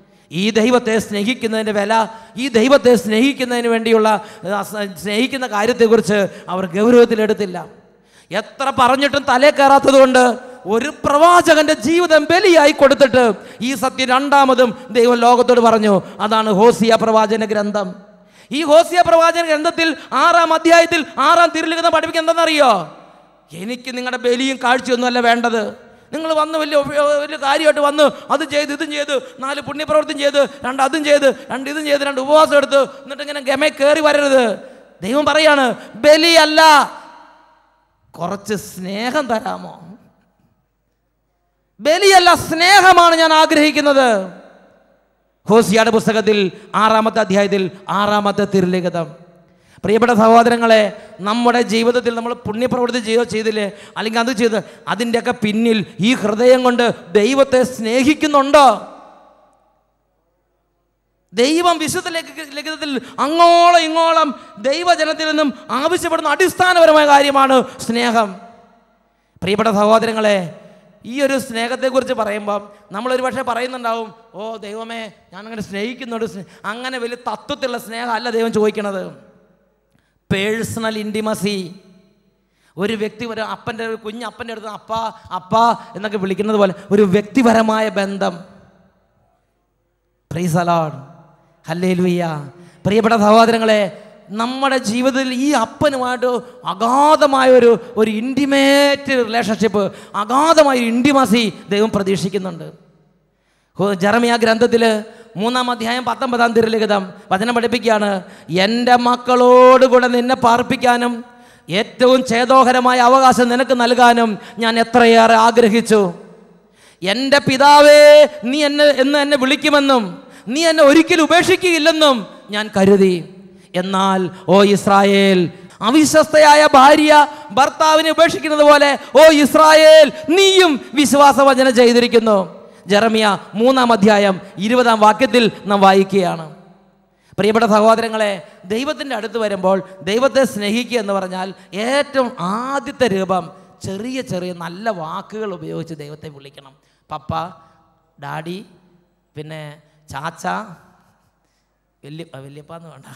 ഈ ദൈവത്തെ സ്നേഹിക്കുന്നതിൻ്റെ വില ഈ ദൈവത്തെ സ്നേഹിക്കുന്നതിന് വേണ്ടിയുള്ള ആ, സ- സ്നേഹിക്കുന്ന കാര്യത്തെക്കുറിച്ച് അവർ ഗൗരവത്തിലെടുത്തില്ല എത്ര പറഞ്ഞിട്ടും തലേ കയറാത്തത് കൊണ്ട് ഒരു പ്രവാചകന്റെ ജീവിതം ബലിയായി കൊടുത്തിട്ട് ഈ സത്യം രണ്ടാമതും ദൈവം ലോകത്തോട് പറഞ്ഞു അതാണ് ഹോസിയ പ്രവാചന ഗ്രന്ഥം ഈ ഹോസിയ പ്രവാചന ഗ്രന്ഥത്തിൽ ആറാം അധ്യായത്തിൽ ആറാം തിരുലിഖിതം പഠിപ്പിക്കുക എന്താണെന്നറിയോ എനിക്ക് നിങ്ങളുടെ ബലിയും കാഴ്ചയൊന്നുമല്ല വേണ്ടത് നിങ്ങൾ വന്ന് വലിയ ഉപ- വലിയ കാര്യമായിട്ട് വന്ന് അത് ചെയ്ത് ഇതും ചെയ്ത് നാല് പുണ്യപ്രവർത്തനം ചെയ്ത് രണ്ട് അതും ചെയ്ത് രണ്ട് ഇതും ചെയ്ത് രണ്ട് ഉപവാസം എടുത്ത് എന്നിട്ട് ഇങ്ങനെ ഗമ കയറി വരരുത് ദൈവം പറയാണ് ബലിയല്ല കുറച്ച് സ്നേഹം തരാമോ ബലിയല്ല സ്നേഹമാണ് ഞാൻ ആഗ്രഹിക്കുന്നത് ഹോസിയാട് പുസ്തകത്തിൽ ആറാമത്തെ അധ്യായത്തിൽ ആറാമത്തെ തിരുലിഖിതം പ്രിയപ്പെട്ട സഹോദരങ്ങളെ നമ്മുടെ ജീവിതത്തിൽ നമ്മൾ പുണ്യപ്രവൃത്തി ചെയ്തോ ചെയ്തില്ലേ അല്ലെങ്കിൽ അത് ചെയ്ത് അതിൻ്റെയൊക്കെ പിന്നിൽ ഈ ഹൃദയം കൊണ്ട് ദൈവത്തെ സ്നേഹിക്കുന്നുണ്ടോ ദൈവം വിശുദ്ധ ലേഖ- ലിഖിതത്തിൽ അങ്ങോളം ഇങ്ങോളം ദൈവജനത്തിൽ നിന്നും ആവശ്യപ്പെടുന്ന അടിസ്ഥാനപരമായ കാര്യമാണ് സ്നേഹം പ്രിയപ്പെട്ട സഹോദരങ്ങളെ ഈ ഒരു സ്നേഹത്തെക്കുറിച്ച് പറയുമ്പം നമ്മളൊരു പക്ഷേ പറയുന്നുണ്ടാവും ഓ ദൈവമേ ഞാൻ അങ്ങനെ സ്നേഹിക്കുന്നുണ്ട് സ്നേ-" അങ്ങനെ വലിയ തത്വത്തിലുള്ള സ്നേഹം അല്ല ദൈവം ചോദിക്കണത് പേഴ്സണൽ ഇൻറ്റിമസി ഒരു വ്യക്തി ഒരു അപ്പൻ്റെ ഒരു കുഞ്ഞ് അപ്പൻ്റെ അടുത്ത് അപ്പ അപ്പ എന്നൊക്കെ വിളിക്കുന്നത് പോലെ ഒരു വ്യക്തിപരമായ ബന്ധം പ്രൈസ് അലോഡ് ഹല്ലേ ലുയ്യ പ്രിയപ്പെട്ട സഹോദരങ്ങളെ നമ്മുടെ ജീവിതത്തിൽ ഈ അപ്പനുമായിട്ട് അഗാധമായ ഒരു ഒരു ഇൻറ്റിമേറ്റ് റിലേഷൻഷിപ്പ് അഗാധമായ ഒരു ഇൻറ്റിമസി ദൈവം പ്രതീക്ഷിക്കുന്നുണ്ട് ഹോ- ജെറമിയ ഗ്രന്ഥത്തിൽ മൂന്നാം അധ്യായം പത്തൊമ്പതാം തിരുലിഖിതം വചനം പഠിപ്പിക്കുകയാണ് എൻ്റെ മക്കളോട് കൂടെ നിന്നെ പാർപ്പിക്കാനും ഏറ്റവും ഛേദോഹരമായ അവകാശം നിനക്ക് നൽകാനും ഞാൻ എത്രയേറെ ആഗ്രഹിച്ചു എൻ്റെ പിതാവേ നീ എന്നെ എന്ന് എന്നെ വിളിക്കുമെന്നും നീ എന്നെ ഒരിക്കലും ഉപേക്ഷിക്കുകയില്ലെന്നും ഞാൻ കരുതി എന്നാൽ ഓ ഇസ്രായേൽ അവിശ്വസ്തയായ ഭാര്യ ഭർത്താവിനെ ഉപേക്ഷിക്കുന്നത് പോലെ ഓ ഇസ്രായേൽ നീയും വിശ്വാസവചനം ചെയ്തിരിക്കുന്നു ജെറമിയ മൂന്നാം അധ്യായം ഇരുപതാം വാക്യത്തിൽ നാം വായിക്കുകയാണ് പ്രിയപ്പെട്ട സഹോദരങ്ങളെ ദൈവത്തിൻ്റെ അടുത്ത് വരുമ്പോൾ ദൈവത്തെ സ്നേഹിക്കുക എന്ന് പറഞ്ഞാൽ ഏറ്റവും ആദ്യത്തെ രൂപം ചെറിയ ചെറിയ നല്ല വാക്കുകൾ ഉപയോഗിച്ച് ദൈവത്തെ വിളിക്കണം പപ്പ ഡാഡി പിന്നെ ചാച്ച വലിയ വല്യപ്പ എന്ന് വേണ്ട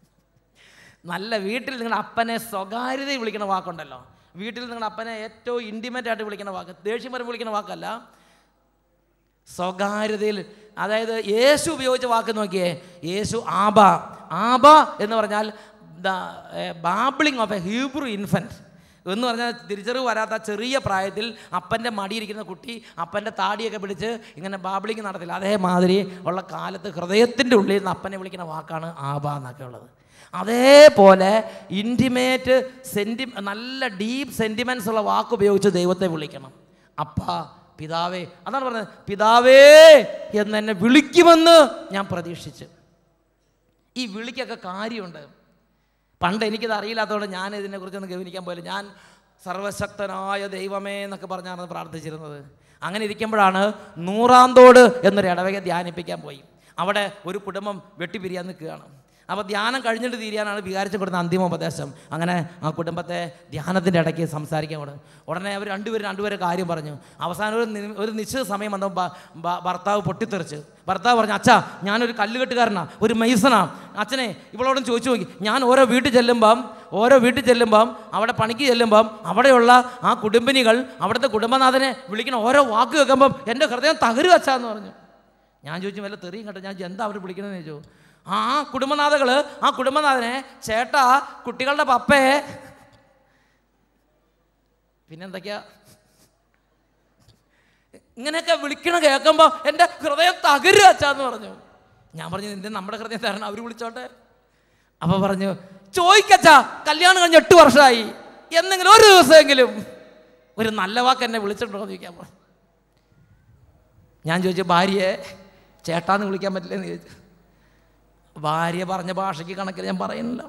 നല്ല വീട്ടിൽ നിങ്ങളുടെ അപ്പനെ സ്വകാര്യതയിൽ വിളിക്കുന്ന വാക്കുണ്ടല്ലോ വീട്ടിൽ നിങ്ങളുടെ അപ്പനെ ഏറ്റവും ഇൻറ്റിമേറ്റ് ആയിട്ട് വിളിക്കുന്ന വാക്ക് ദേഷ്യം വരെ വിളിക്കുന്ന വാക്കല്ല സ്വകാര്യതയിൽ അതായത് യേശു ഉപയോഗിച്ച വാക്ക് നോക്കിയേ യേശു ആബ ആബ എന്ന് പറഞ്ഞാൽ the babbling of a Hebrew infant എന്ന് പറഞ്ഞാൽ തിരിച്ചറിവ് വരാത്ത ചെറിയ പ്രായത്തിൽ അപ്പൻ്റെ മടിയിരിക്കുന്ന കുട്ടി അപ്പൻ്റെ താടിയൊക്കെ പിടിച്ച് ഇങ്ങനെ ബാബിളിങ് നടത്തില്ല അതേമാതിരി ഉള്ള കാലത്ത് ഹൃദയത്തിൻ്റെ ഉള്ളിൽ നിന്ന് അപ്പനെ വിളിക്കുന്ന വാക്കാണ് ആബ എന്നൊക്കെ ഉള്ളത് അതേപോലെ ഇൻറ്റിമേറ്റ് സെൻറ്റി നല്ല ഡീപ്പ് സെൻറ്റിമെൻറ്റ്സ് ഉള്ള വാക്ക് ഉപയോഗിച്ച് ദൈവത്തെ വിളിക്കണം അപ്പ പിതാവേ അതാണ് പറഞ്ഞത് പിതാവേ എന്ന് എന്നെ വിളിക്കുമെന്ന് ഞാൻ പ്രതീക്ഷിച്ചു ഈ വിളിക്കൊക്കെ കാര്യമുണ്ട് പണ്ട് എനിക്കിത് അറിയില്ലാത്തതുകൊണ്ട് ഞാൻ ഇതിനെക്കുറിച്ചൊന്നും ഗവനിക്കാൻ പോയില്ല ഞാൻ സർവശക്തനായ ദൈവമേ എന്നൊക്കെ പറഞ്ഞാണ് പ്രാർത്ഥിച്ചിരുന്നത് അങ്ങനെ ഇരിക്കുമ്പോഴാണ് നൂറാന്തോട് എന്നൊരു ഇടവക ധ്യാനിപ്പിക്കാൻ പോയി അവിടെ ഒരു കുടുംബം വെട്ടിപ്പിരിയാൻ നിൽക്കുകയാണ് അപ്പോൾ ധ്യാനം കഴിഞ്ഞിട്ട് തീരാനാണ് വികാരിച്ചു കൊടുക്കുന്ന അന്തിമ ഉപദേശം അങ്ങനെ ആ കുടുംബത്തെ ധ്യാനത്തിൻ്റെ ഇടയ്ക്ക് സംസാരിക്കാൻ കൊടുത്തു ഉടനെ അവർ രണ്ടുപേരും രണ്ടുപേരും കാര്യം പറഞ്ഞു അവസാനം ഒരു നി- ഒരു നിശ്ചിത സമയം വന്നപ്പോൾ ഭ- ഭ- ഭർത്താവ് പൊട്ടിത്തെറിച്ച് ഭർത്താവ് പറഞ്ഞു അച്ഛാ ഞാനൊരു കല്ലുകെട്ടുകാരനാ ഒരു മൈസനാ അച്ഛനെ ഇവളോടും ചോദിച്ചു നോക്കി ഞാൻ ഓരോ വീട്ടിൽ ചെല്ലുമ്പം ഓരോ വീട്ടിൽ ചെല്ലുമ്പം അവിടെ പണിക്ക് ചെല്ലുമ്പം അവിടെയുള്ള ആ കുടുംബിനികൾ അവിടുത്തെ കുടുംബനാഥനെ വിളിക്കുന്ന ഓരോ വാക്ക് കേൾക്കുമ്പം എൻ്റെ ഹൃദയം തകരുക അച്ഛാന്ന് പറഞ്ഞു ഞാൻ ചോദിച്ചു വല്ല തെറിയും കേട്ടോ ഞാൻ ചോദിച്ചു, എന്താ അവർ വിളിക്കണമെന്ന് ചോദിച്ചു ആ കുടുംബനാഥകൾ ആ കുടുംബനാഥനെ ചേട്ടാ കുട്ടികളുടെ പപ്പയെ പിന്നെന്തൊക്കെയാ ഇങ്ങനെയൊക്കെ വിളിക്കണ കേൾക്കുമ്പോൾ എൻ്റെ ഹൃദയം തകരുക അച്ഛാന്ന് പറഞ്ഞു ഞാൻ പറഞ്ഞു നിന്റെ നമ്മുടെ ഹൃദയം തരണം അവർ വിളിച്ചോട്ടെ അപ്പോൾ പറഞ്ഞു ചോദിക്കച്ചാ കല്യാണം കഴിഞ്ഞ് എട്ട് വർഷമായി എന്തെങ്കിലും ഒരു ദിവസമെങ്കിലും ഒരു നല്ല വാക്ക് എന്നെ വിളിച്ചിട്ടുണ്ടോ എന്ന് ചോദിക്കാൻ പറഞ്ഞു ഞാൻ ചോദിച്ചു ഭാര്യയെ ചേട്ടാന്ന് വിളിക്കാൻ പറ്റില്ലെന്ന് ചോദിച്ചു ഭാര്യ പറഞ്ഞ ഭാഷയ്ക്ക് കണക്കിൽ ഞാൻ പറയുന്നില്ല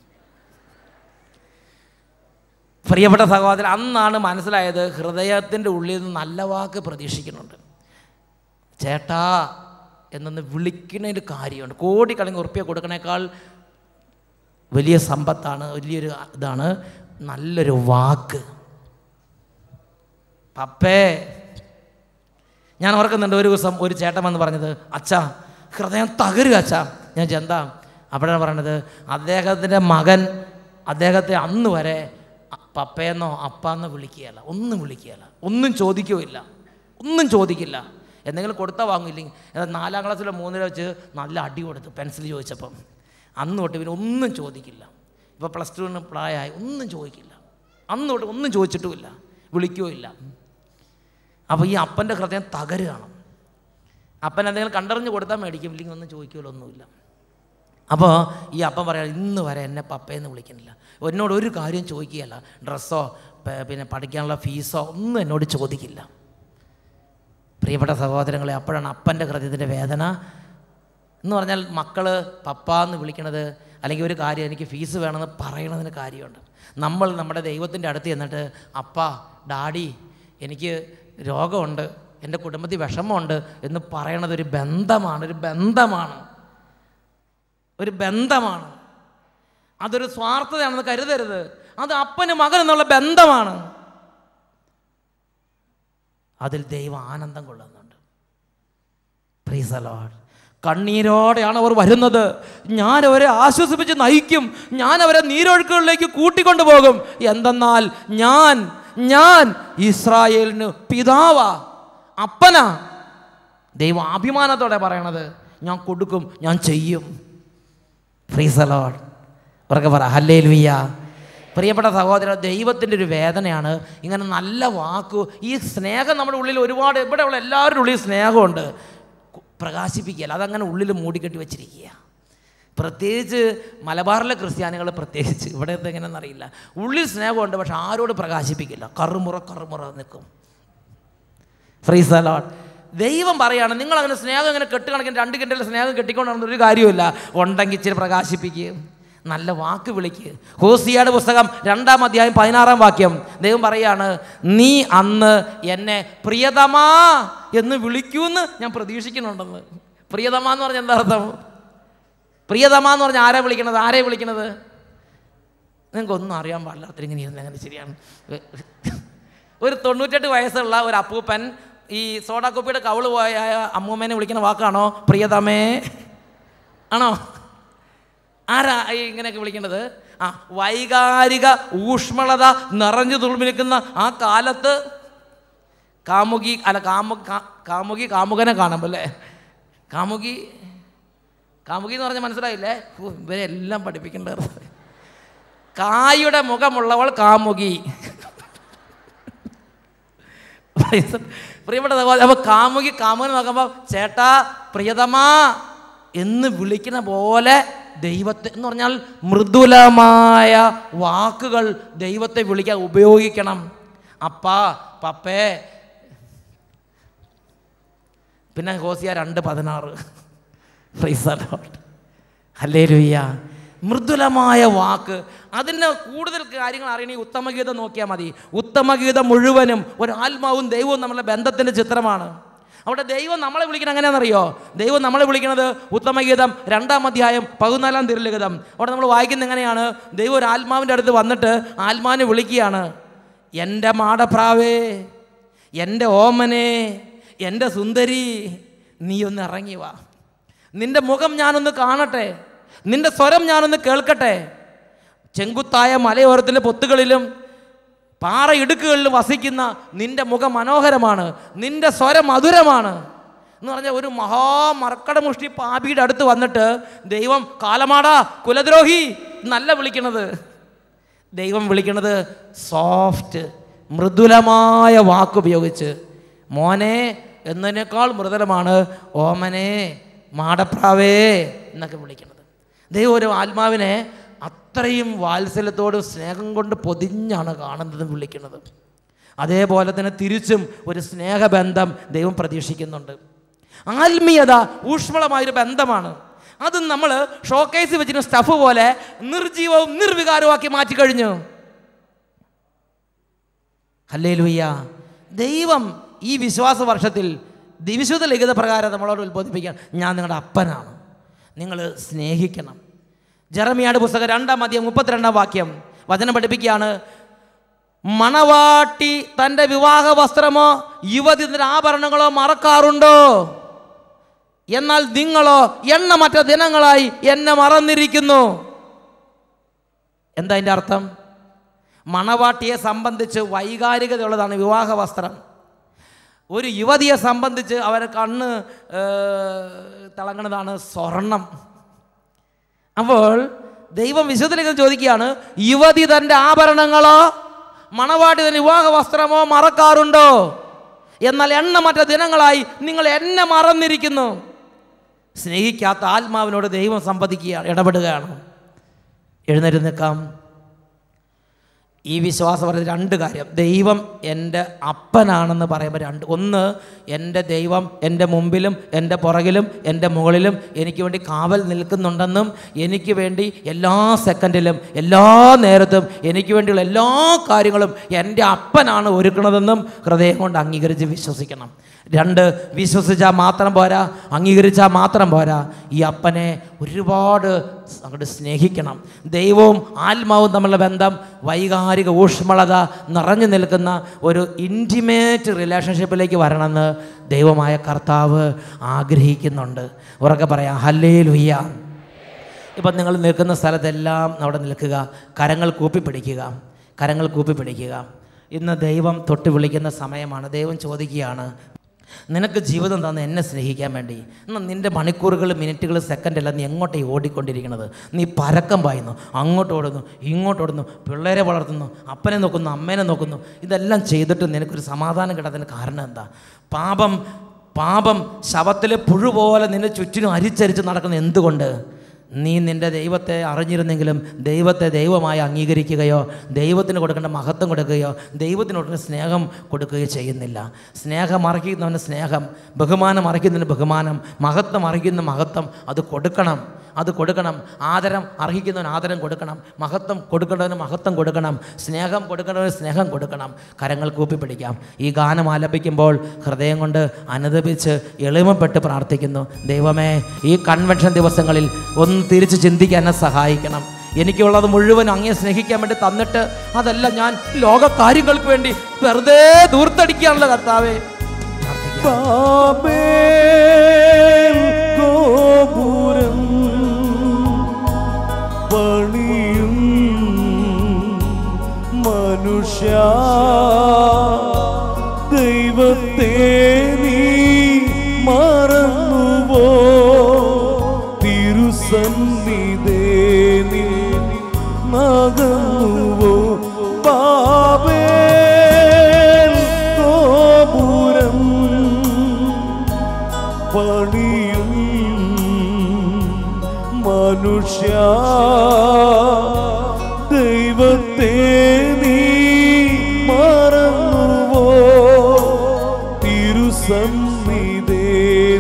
പ്രിയപ്പെട്ട സഹോദരൻ അന്നാണ് മനസ്സിലായത് ഹൃദയത്തിൻ്റെ ഉള്ളിൽ നിന്ന് നല്ല വാക്ക് പ്രതീക്ഷിക്കുന്നുണ്ട് ചേട്ടാ എന്നൊന്ന് വിളിക്കുന്നതിന് കാര്യമുണ്ട് കോടിക്കണക്കിന് ഉറുപ്പ്യ കൊടുക്കണേക്കാൾ വലിയ സമ്പത്താണ് വലിയൊരു ഇതാണ് നല്ലൊരു വാക്ക് പപ്പേ ഞാൻ ഓർക്കുന്നുണ്ട് ഒരു ദിവസം ഒരു ചേട്ടൻ വന്ന് പറഞ്ഞത് അച്ഛാ ഹൃദയം തകരുക അച്ഛാ ഞാൻ ചെന്താ അപ്പോഴാണ് പറയണത് അദ്ദേഹത്തിൻ്റെ മകൻ അദ്ദേഹത്തെ അന്ന് വരെ പപ്പയെന്നോ അപ്പാന്നോ വിളിക്കുകയല്ല ഒന്നും വിളിക്കുകയല്ല ഒന്നും ചോദിക്കുകയില്ല ഒന്നും ചോദിക്കില്ല എന്തെങ്കിലും കൊടുത്താൽ വാങ്ങില്ലെങ്കിൽ എന്നാൽ നാലാം ക്ലാസ്സിലോ മൂന്നിലോ വെച്ച് നല്ല അടി കൊടുത്തു പെൻസിൽ ചോദിച്ചപ്പം അന്ന് തൊട്ട് പിന്നെ ഒന്നും ചോദിക്കില്ല ഇപ്പോൾ പ്ലസ് ടുവിന് പ്രായമായി ഒന്നും ചോദിക്കില്ല അന്ന് തൊട്ട് ഒന്നും ചോദിച്ചിട്ടുമില്ല വിളിക്കുകയില്ല അപ്പോൾ ഈ അപ്പൻ്റെ ഹൃദയം തകരുകയാണ് അപ്പൻ എന്തെങ്കിലും കണ്ടറിഞ്ഞ് കൊടുത്താൽ മേടിക്കും ഇല്ലെങ്കിൽ ഒന്നും ചോദിക്കുമല്ലോ ഒന്നുമില്ല അപ്പോൾ ഈ അപ്പം പറയാം ഇന്ന് വരെ എന്നെ പപ്പയെന്ന് വിളിക്കുന്നില്ല എന്നോട് ഒരു കാര്യം ചോദിക്കുകയല്ല ഡ്രസ്സോ പ- പിന്നെ പഠിക്കാനുള്ള ഫീസോ ഒന്നും എന്നോട് ചോദിക്കില്ല പ്രിയപ്പെട്ട സഹോദരങ്ങളെ അപ്പോഴാണ് അപ്പൻ്റെ ഹൃദയത്തിൻ്റെ വേദന എന്ന് പറഞ്ഞാൽ മക്കൾ പപ്പ എന്ന് വിളിക്കണത് അല്ലെങ്കിൽ ഒരു കാര്യം എനിക്ക് ഫീസ് വേണമെന്ന് പറയണതിന് കാര്യമുണ്ട് നമ്മൾ നമ്മുടെ ദൈവത്തിൻ്റെ അടുത്ത് ചെന്നിട്ട് അപ്പ ഡാഡി എനിക്ക് രോഗമുണ്ട് എൻ്റെ കുടുംബത്തിൽ വിഷമമുണ്ട് എന്ന് പറയണത് ഒരു ബന്ധമാണ് ഒരു ബന്ധമാണ് ഒരു ബന്ധമാണ് അതൊരു സ്വാർത്ഥതയാണെന്ന് കരുതരുത് അത് അപ്പന് മകൻ എന്നുള്ള ബന്ധമാണ് അതിൽ ദൈവം ആനന്ദം കൊള്ളുന്നുണ്ട് പ്രീസ് ലോഡ് കണ്ണീരോടെയാണ് അവർ വരുന്നത് ഞാൻ അവരെ ആശ്വസിപ്പിച്ച് നയിക്കും ഞാൻ അവരെ നീരൊഴുക്കുകളിലേക്ക് കൂട്ടിക്കൊണ്ടു പോകും എന്തെന്നാൽ ഞാൻ ഞാൻ ഇസ്രായേലിന് പിതാവാ അപ്പനാ ദൈവം അഭിമാനത്തോടെ പറയണത് ഞാൻ കൊടുക്കും ഞാൻ ചെയ്യും ഫ്രീസ് ലോഡ് ഉറക്കെ പറ ഹല്ലേ ലുയ്യ പ്രിയപ്പെട്ട സഹോദരൻ ദൈവത്തിൻ്റെ ഒരു വേദനയാണ് ഇങ്ങനെ നല്ല വാക്കു ഈ സ്നേഹം നമ്മുടെ ഉള്ളിൽ ഒരുപാട് ഇവിടെയുള്ള എല്ലാവരുടെ ഉള്ളിൽ സ്നേഹമുണ്ട് കു- പ്രകാശിപ്പിക്കുകയല്ല അതങ്ങനെ ഉള്ളിൽ മൂടിക്കെട്ടി വെച്ചിരിക്കുക പ്രത്യേകിച്ച് മലബാറിലെ ക്രിസ്ത്യാനികൾ പ്രത്യേകിച്ച് ഇവിടുത്തെ എങ്ങനെയെന്ന് അറിയില്ല ഉള്ളിൽ സ്നേഹമുണ്ട് പക്ഷെ ആരോട് പ്രകാശിപ്പിക്കില്ല കറുമുറ കറുമുറ നിൽക്കും ഫ്രീസ് അലോട്ട് ദൈവം പറയാണ് നിങ്ങൾ അങ്ങനെ സ്നേഹം ഇങ്ങനെ കെട്ടുകണക്കിന് രണ്ട് കിണ്ടൽ സ്നേഹം കെട്ടിക്കൊണ്ടാണെന്ന് ഒരു കാര്യമില്ല ഉണ്ടെങ്കിൽ ഇച്ചിരി പ്രകാശിപ്പിക്കുക നല്ല വാക്ക് വിളിക്കുക ഹോസിയാട് പുസ്തകം രണ്ടാം അധ്യായം പതിനാറാം വാക്യം ദൈവം പറയാണ് നീ അന്ന് എന്നെ പ്രിയതമാ എന്ന് വിളിക്കൂന്ന് ഞാൻ പ്രതീക്ഷിക്കുന്നുണ്ടെന്ന് പ്രിയതമാ എന്ന് പറഞ്ഞാൽ എന്താ അർത്ഥം പ്രിയതമാ എന്ന് പറഞ്ഞാൽ ആരെ വിളിക്കണത് ആരെ വിളിക്കണത് നിങ്ങൾക്കൊന്നും അറിയാൻ പാടില്ലാത്ത ഇങ്ങനെ ഇരുന്ന് അങ്ങനെ ശരിയാണ് ഒരു തൊണ്ണൂറ്റെട്ട് വയസ്സുള്ള ഒരു അപ്പൂപ്പൻ ഈ സോഡാ കുപ്പിയുടെ കവള് പോയ അമ്മൂമ്മേനെ വിളിക്കുന്ന വാക്കാണോ പ്രിയതമേ ആണോ ആരാ ഈ ഇങ്ങനെയൊക്കെ വിളിക്കേണ്ടത് ആ വൈകാരിക ഊഷ്മളത നിറഞ്ഞു തുളുമ്പി നിൽക്കുന്ന ആ കാലത്ത് കാമുകി അല്ല കാമു കാ- കാമുകി കാമുകനെ കാണുമ്പോൾ അല്ലേ കാമുകി കാമുകി എന്ന് പറഞ്ഞാൽ മനസ്സിലായില്ലേ ഓ, ഇവരെ എല്ലാം പഠിപ്പിക്കേണ്ടത് കായുടെ മുഖമുള്ളവൾ കാമുകി പ്രിയപ്പെട്ട സഹോദരൻ അപ്പോൾ കാമുകി കാമുകനെ നോക്കുമ്പോൾ ചേട്ടാ പ്രിയതമാ എന്ന് വിളിക്കുന്ന പോലെ ദൈവത്തെ എന്ന് പറഞ്ഞാൽ മൃദുലമായ വാക്കുകൾ ദൈവത്തെ വിളിക്കാൻ ഉപയോഗിക്കണം അപ്പാ പപ്പേ പിന്നെ ഹോസിയ രണ്ട് പതിനാറ് ഹല്ലേ ലുയ്യ മൃദുലമായ വാക്ക് അതിന് കൂടുതൽ കാര്യങ്ങൾ അറിയണമെങ്കിൽ ഉത്തമഗീതം നോക്കിയാൽ മതി ഉത്തമഗീതം മുഴുവനും ഒരു ആത്മാവും ദൈവവും നമ്മളുടെ ബന്ധത്തിൻ്റെ ചിത്രമാണ് അവിടെ ദൈവം നമ്മളെ വിളിക്കണം എങ്ങനെയാണെന്നറിയോ ദൈവം നമ്മളെ വിളിക്കുന്നത് ഉത്തമഗീതം രണ്ടാം അധ്യായം പതിനാലാം തിരുലിഖിതം അവിടെ നമ്മൾ വായിക്കുന്നത് എങ്ങനെയാണ് ദൈവം ഒരു ആത്മാവിൻ്റെ അടുത്ത് വന്നിട്ട് ആത്മാവിനെ വിളിക്കുകയാണ് എൻ്റെ മാടപ്രാവേ എൻ്റെ ഓമനെ എൻ്റെ സുന്ദരി നീ ഒന്ന് ഇറങ്ങി വാ നിന്റെ മുഖം ഞാനൊന്ന് കാണട്ടെ നിന്റെ സ്വരം ഞാനൊന്ന് കേൾക്കട്ടെ ചെങ്കുത്തായ മലയോരത്തിലെ പൊത്തുകളിലും പാറ ഇടുക്കുകളിലും വസിക്കുന്ന നിന്റെ മുഖം മനോഹരമാണ് നിന്റെ സ്വരം മധുരമാണ് എന്ന് പറഞ്ഞാൽ ഒരു മഹാമർക്കടമുഷ്ടി പാപിയുടെ അടുത്ത് വന്നിട്ട് ദൈവം കാലമാടാ കുലദ്രോഹി എന്നല്ല വിളിക്കണത് ദൈവം വിളിക്കണത് സോഫ്റ്റ് മൃദുലമായ വാക്കുപയോഗിച്ച് മോനെ എന്നതിനേക്കാൾ മൃദുലമാണ് ഓമനെ മാടപ്രാവേ എന്നൊക്കെ വിളിക്കുന്നത് ദൈവം ഒരു ആത്മാവിനെ അത്രയും വാത്സല്യത്തോടും സ്നേഹം കൊണ്ട് പൊതിഞ്ഞാണ് കാണുന്നതും വിളിക്കുന്നത് അതേപോലെ തന്നെ തിരിച്ചും ഒരു സ്നേഹബന്ധം ദൈവം പ്രതീക്ഷിക്കുന്നുണ്ട് ആത്മീയത ഊഷ്മളമായൊരു ബന്ധമാണ് അത് നമ്മൾ ഷോക്കേസ് വെച്ചിരുന്ന സ്റ്റഫ് പോലെ നിർജീവവും നിർവികാരവുമാക്കി മാറ്റിക്കഴിഞ്ഞു ഹല്ലേ ലുയ്യ ദൈവം ഈ വിശ്വാസ വർഷത്തിൽ ദിവിശുദ്ധ ലിഖിത പ്രകാരം നമ്മളോട് ഉത്ബോധിപ്പിക്കാൻ ഞാൻ നിങ്ങളുടെ അപ്പനാണ് നിങ്ങൾ സ്നേഹിക്കണം ജെറമിയാട് പുസ്തകം രണ്ടാം അധ്യായം മുപ്പത്തിരണ്ടാം വാക്യം വചനം പഠിപ്പിക്കുകയാണ് മണവാട്ടി തൻ്റെ വിവാഹ വസ്ത്രമോ യുവതി തന്റെ ആഭരണങ്ങളോ മറക്കാറുണ്ടോ എന്നാൽ നിങ്ങളോ എണ്ണമറ്റ ദിനങ്ങളായി എന്നെ മറന്നിരിക്കുന്നു എന്താ അതിൻ്റെ അർത്ഥം മണവാട്ടിയെ സംബന്ധിച്ച് വൈകാരികതയുള്ളതാണ് വിവാഹ വസ്ത്രം ഒരു യുവതിയെ സംബന്ധിച്ച് അവരെ കണ്ണ് ഏർ, തിളങ്ങുന്നതാണ് സ്വർണം അപ്പോൾ ദൈവം വിശുദ്ധലേക്ക് ചോദിക്കുകയാണ് യുവതി തൻ്റെ ആഭരണങ്ങളോ മണവാട്ടി തന്റെ വിവാഹ വസ്ത്രമോ മറക്കാറുണ്ടോ എന്നാൽ എണ്ണമറ്റ ദിനങ്ങളായി നിങ്ങൾ എന്നെ മറന്നിരിക്കുന്നു സ്നേഹിക്കാത്ത ആത്മാവിനോട് ദൈവം സംവദിക്കുകയാണ് ഇടപെടുകയാണ് എഴുന്നേറ്റ് നിൽക്കാം ഈ വിശ്വാസം പറയുന്നത് രണ്ട് കാര്യം ദൈവം എൻ്റെ അപ്പനാണെന്ന് പറയുമ്പോൾ രണ്ട് ഒന്ന് എൻ്റെ ദൈവം എൻ്റെ മുമ്പിലും എൻ്റെ പുറകിലും എൻ്റെ മുകളിലും എനിക്ക് വേണ്ടി കാവൽ നിൽക്കുന്നുണ്ടെന്നും എനിക്ക് വേണ്ടി എല്ലാ സെക്കൻഡിലും എല്ലാ നേരത്തും എനിക്ക് വേണ്ടിയുള്ള എല്ലാ കാര്യങ്ങളും എൻ്റെ അപ്പനാണ് ഒരുക്കണതെന്നും ഹൃദയം കൊണ്ട് അംഗീകരിച്ച് വിശ്വസിക്കണം രണ്ട് വിശ്വസിച്ചാൽ മാത്രം പോരാ അംഗീകരിച്ചാൽ മാത്രം പോരാ ഈ അപ്പനെ ഒരുപാട് അങ്ങോട്ട് സ്നേഹിക്കണം ദൈവവും ആത്മാവും തമ്മിലുള്ള ബന്ധം വൈകാരിക ഊഷ്മളത നിറഞ്ഞു നിൽക്കുന്ന ഒരു ഇൻറ്റിമേറ്റ് റിലേഷൻഷിപ്പിലേക്ക് വരണമെന്ന് ദൈവമായ കർത്താവ് ആഗ്രഹിക്കുന്നുണ്ട് ഉറക്കെ പറയാം ഹല്ലേ ലുയ്യ ഇപ്പം നിങ്ങൾ നിൽക്കുന്ന സ്ഥലത്തെല്ലാം അവിടെ നിൽക്കുക കരങ്ങൾ കൂപ്പി പിടിക്കുക കരങ്ങൾ കൂപ്പി പിടിക്കുക ഇന്ന് ദൈവം തൊട്ട് വിളിക്കുന്ന സമയമാണ് ദൈവം ചോദിക്കുകയാണ് നിനക്ക് ജീവിതം തന്ന് എന്നെ സ്നേഹിക്കാൻ വേണ്ടി എന്നാൽ നിൻ്റെ മണിക്കൂറുകൾ മിനിറ്റുകൾ സെക്കൻഡല്ല നീ എങ്ങോട്ടേ ഓടിക്കൊണ്ടിരിക്കുന്നത് നീ പരക്കം പായുന്നു അങ്ങോട്ട് ഓടുന്നു ഇങ്ങോട്ട് ഓടുന്നു പിള്ളേരെ വളർത്തുന്നു അപ്പനെ നോക്കുന്നു അമ്മേനെ നോക്കുന്നു ഇതെല്ലാം ചെയ്തിട്ട് നിനക്കൊരു സമാധാനം കിട്ടാത്തതിന് കാരണം എന്താ പാപം പാപം ശവത്തിലെ പുഴു പോലെ നിന്നെ ചുറ്റിനും അരിച്ചരിച്ച് നടക്കുന്ന എന്തുകൊണ്ട് നീ നിൻ്റെ ദൈവത്തെ അറിഞ്ഞിരുന്നെങ്കിലും ദൈവത്തെ ദൈവമായി അംഗീകരിക്കുകയോ ദൈവത്തിന് കൊടുക്കേണ്ട മഹത്വം കൊടുക്കുകയോ ദൈവത്തിന് കൊടുക്കേണ്ട സ്നേഹം കൊടുക്കുകയോ ചെയ്യുന്നില്ല സ്നേഹം അർഹിക്കുന്നവന് സ്നേഹം ബഹുമാനം അർഹിക്കുന്നതിന് ബഹുമാനം മഹത്വം അർഹിക്കുന്ന മഹത്വം അത് കൊടുക്കണം അത് കൊടുക്കണം ആദരം അർഹിക്കുന്നവന് ആദരം കൊടുക്കണം മഹത്വം കൊടുക്കേണ്ടവന് മഹത്വം കൊടുക്കണം സ്നേഹം കൊടുക്കേണ്ടവന് സ്നേഹം കൊടുക്കണം കരങ്ങൾ കൂപ്പി പിടിക്കാം ഈ ഗാനം ആലപിക്കുമ്പോൾ ഹൃദയം കൊണ്ട് അനുദപിച്ച് എളിമപ്പെട്ട് പ്രാർത്ഥിക്കുന്നു ദൈവമേ ഈ കൺവെൻഷൻ ദിവസങ്ങളിൽ ഒന്ന് തിരിച്ച് ചിന്തിക്കാൻ എന്നെ സഹായിക്കണം എനിക്കുള്ളത് മുഴുവൻ അങ്ങേ സ്നേഹിക്കാൻ വേണ്ടി തന്നിട്ട് അതല്ല ഞാൻ ലോക കാര്യങ്ങൾക്ക് വേണ്ടി വെറുതെ ദൂർത്തടിക്കുകയാണല്ലോ കർത്താവേ പ്രാർത്ഥിക്കാം. ബാബേൽ ഗോപുരം പണിയും മനുഷ്യ ദൈവത്തെ നീ മറന്നുവോ തിരുസന്നിധേ നീ നകന്നുവോ ബാബേൽ ഗോപുരം പണിയും മനുഷ്യ ദൈവത്തെ നീ മറന്നുവോ തിരുസന്നിധേ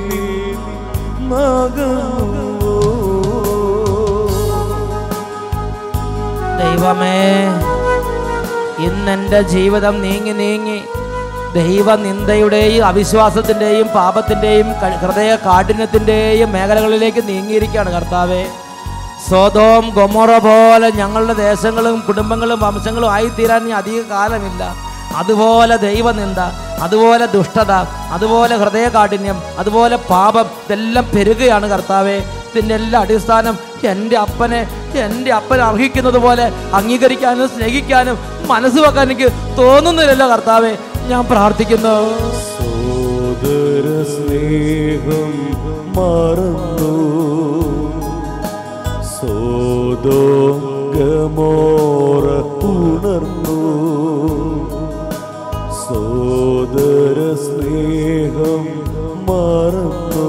ദൈവമേ ഇന്ന് എൻ്റെ ജീവിതം നീങ്ങി നീങ്ങി ദൈവനിന്ദയുടെയും അവിശ്വാസത്തിൻ്റെയും പാപത്തിൻ്റെയും ക- ഹൃദയ കാഠിന്യത്തിൻ്റെയും മേഖലകളിലേക്ക് നീങ്ങിയിരിക്കുകയാണ് കർത്താവേ സ്വതോം ഗൊമോറ പോലെ ഞങ്ങളുടെ ദേശങ്ങളും കുടുംബങ്ങളും വംശങ്ങളും ആയിത്തീരാൻ ഇനി അധിക കാലമില്ല അതുപോലെ ദൈവനിന്ദ അതുപോലെ ദുഷ്ടത അതുപോലെ ഹൃദയകാഠിന്യം അതുപോലെ പാപം ഇതെല്ലാം പെരുകയാണ് കർത്താവേ ഇതിൻ്റെ എല്ലാ അടിസ്ഥാനം എൻ്റെ അപ്പനെ എൻ്റെ അപ്പനെ അർഹിക്കുന്നത് പോലെ അംഗീകരിക്കാനും സ്നേഹിക്കാനും മനസ്സ് വെക്കാൻ എനിക്ക് തോന്നുന്നില്ലല്ലോ കർത്താവേ ഞാൻ പ്രാർത്ഥിക്കുന്നു സോദര സ്നേഹം മറന്നു സോദോ ഗമോറ ഉണർന്നു സോദര സ്നേഹം മറന്നു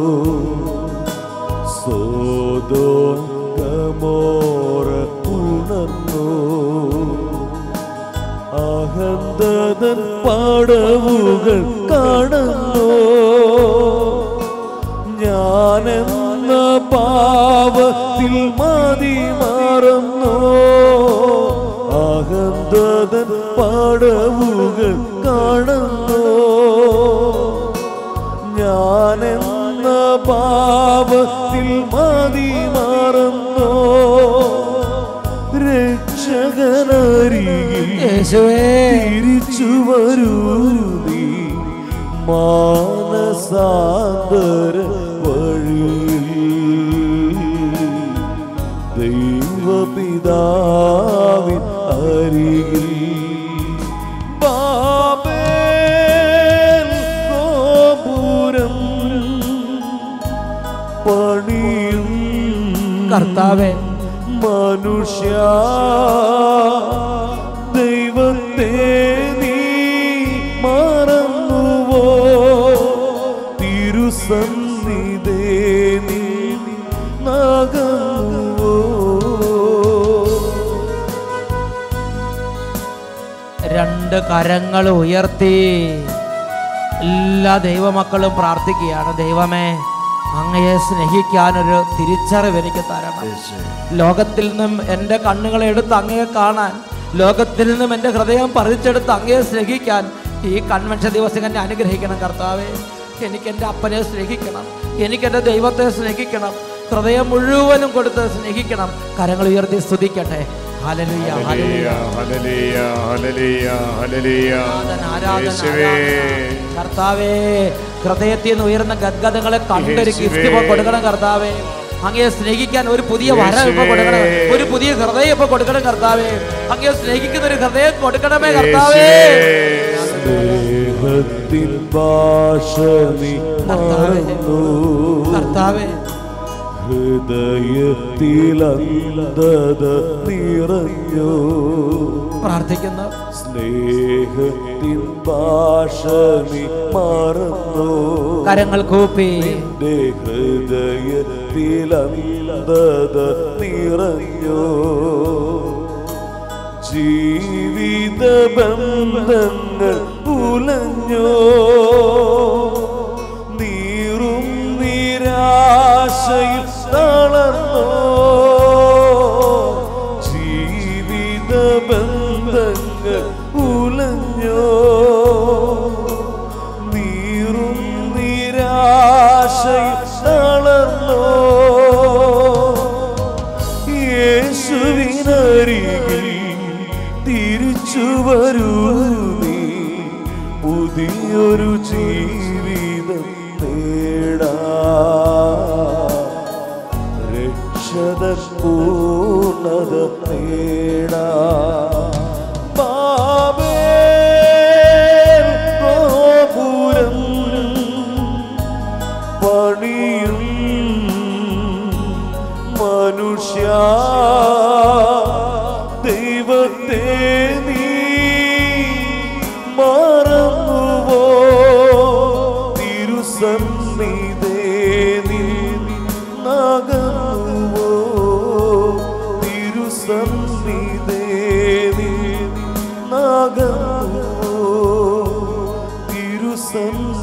സോദോ ഗമോറ ഉണർന്നു അഹന്തതൻ പടവുകൾ കാണുന്നു ഞാനെന്ന പാവത്തിൽ മതി മറന്നു അഹന്തതൻ പടവുകൾ കാണുന്നു ഞാനെന്ന പാപത്തിൽ മതി മറന്നു രക്ഷകനരികിൽ യേശുവേ തിരിച്ചു വരൂ നീ മാനസാന്തര വഴിയിൽ ദൈവപിതാവിൻ അരികിൽ ബാബേൽ ഗോപുരം പണിയും കർത്താവേ മനുഷ്യ ദൈവത്തെ നീ മറന്നുവോ തിരുസന്നിധേ നീ നകന്നുവോ രണ്ട് കരങ്ങൾ ഉയർത്തി എല്ലാ ദൈവമക്കളും പ്രാർത്ഥിക്കുകയാണ് ദൈവമേ അങ്ങയെ സ്നേഹിക്കാനൊരു തിരിച്ചറിവ് എനിക്ക് തരണം ലോകത്തിൽ നിന്നും എൻ്റെ കണ്ണുകളെ എടുത്ത് അങ്ങയെ കാണാൻ ലോകത്തിൽ നിന്നും എൻ്റെ ഹൃദയം പറിച്ചെടുത്ത് അങ്ങയെ സ്നേഹിക്കാൻ ഈ കൺവെൻഷൻ ദിവസം എന്നെ അനുഗ്രഹിക്കണം കർത്താവേ എനിക്ക് എൻ്റെ അപ്പനെ സ്നേഹിക്കണം എനിക്ക് എൻ്റെ ദൈവത്തെ സ്നേഹിക്കണം ഹൃദയം മുഴുവനും കൊടുത്ത് സ്നേഹിക്കണം കരങ്ങൾ ഉയർത്തി സ്തുതിക്കട്ടെ ഹല്ലേലൂയ ഹല്ലേലൂയ ഹല്ലേലൂയ, ഹല്ലേലൂയ, ഹല്ലേലൂയ. ആരാധന, ആരാധന, യേശുവേ, ആരാധന. കർത്താവേ ഹൃദയത്തിൽ നിന്ന് ഉയർന്ന ഗദ്ഗതങ്ങളെ കണ്ടൊരു യേശുവേ. ഗിഫ്റ്റ് ഇപ്പൊ കൊടുക്കണം കർത്താവേ അങ്ങയെ സ്നേഹിക്കാൻ ഒരു പുതിയ വരം ഇപ്പൊ യേശുവേ. കൊടുക്കണം ഒരു പുതിയ ഹൃദയം ഇപ്പൊ കൊടുക്കണം കർത്താവേ അങ്ങയെ സ്നേഹിക്കുന്ന ഒരു ഹൃദയം കൊടുക്കണമേ കർത്താവേ യേശുവേ. സ്നേഹത്തിൻ ഭാഷ നീ മറന്നു കർത്താവേ ഹൃദയത്തിലന്തത നിറഞ്ഞു പ്രാർത്ഥിക്കുന്നു സ്നേഹത്തിൻ ഭാഷ നീ മറന്നു കരങ്ങൾ കൂപ്പി നിന്റെ ഹൃദയത്തിലന്തത നിറഞ്ഞു ജീവിത ബന്ധങ്ങൾ ഉലഞ്ഞോ നീറും നിരാശയിൽ തളർന്നോ ജീവിത ബന്ധങ്ങൾ ഉലഞ്ഞോ നീറും നിരാശയിൽ തളർന്നോ യേശുവിനരികിൽ തിരിച്ചു വരൂ നീ പുതിയൊരു ജീവിതം നേടാ രക്ഷത പൂർണ്ണത നേടാ ബാബേൽ ഗോപുരം പണിയും മനുഷ്യ ദൈവത്തെ നീ മറന്നുവോ തിരുസന്നിധേ നീ നകന്നുവോ തിരുസന്നിധേ നീ നകന്നുവോ തിരുസന്നിധേ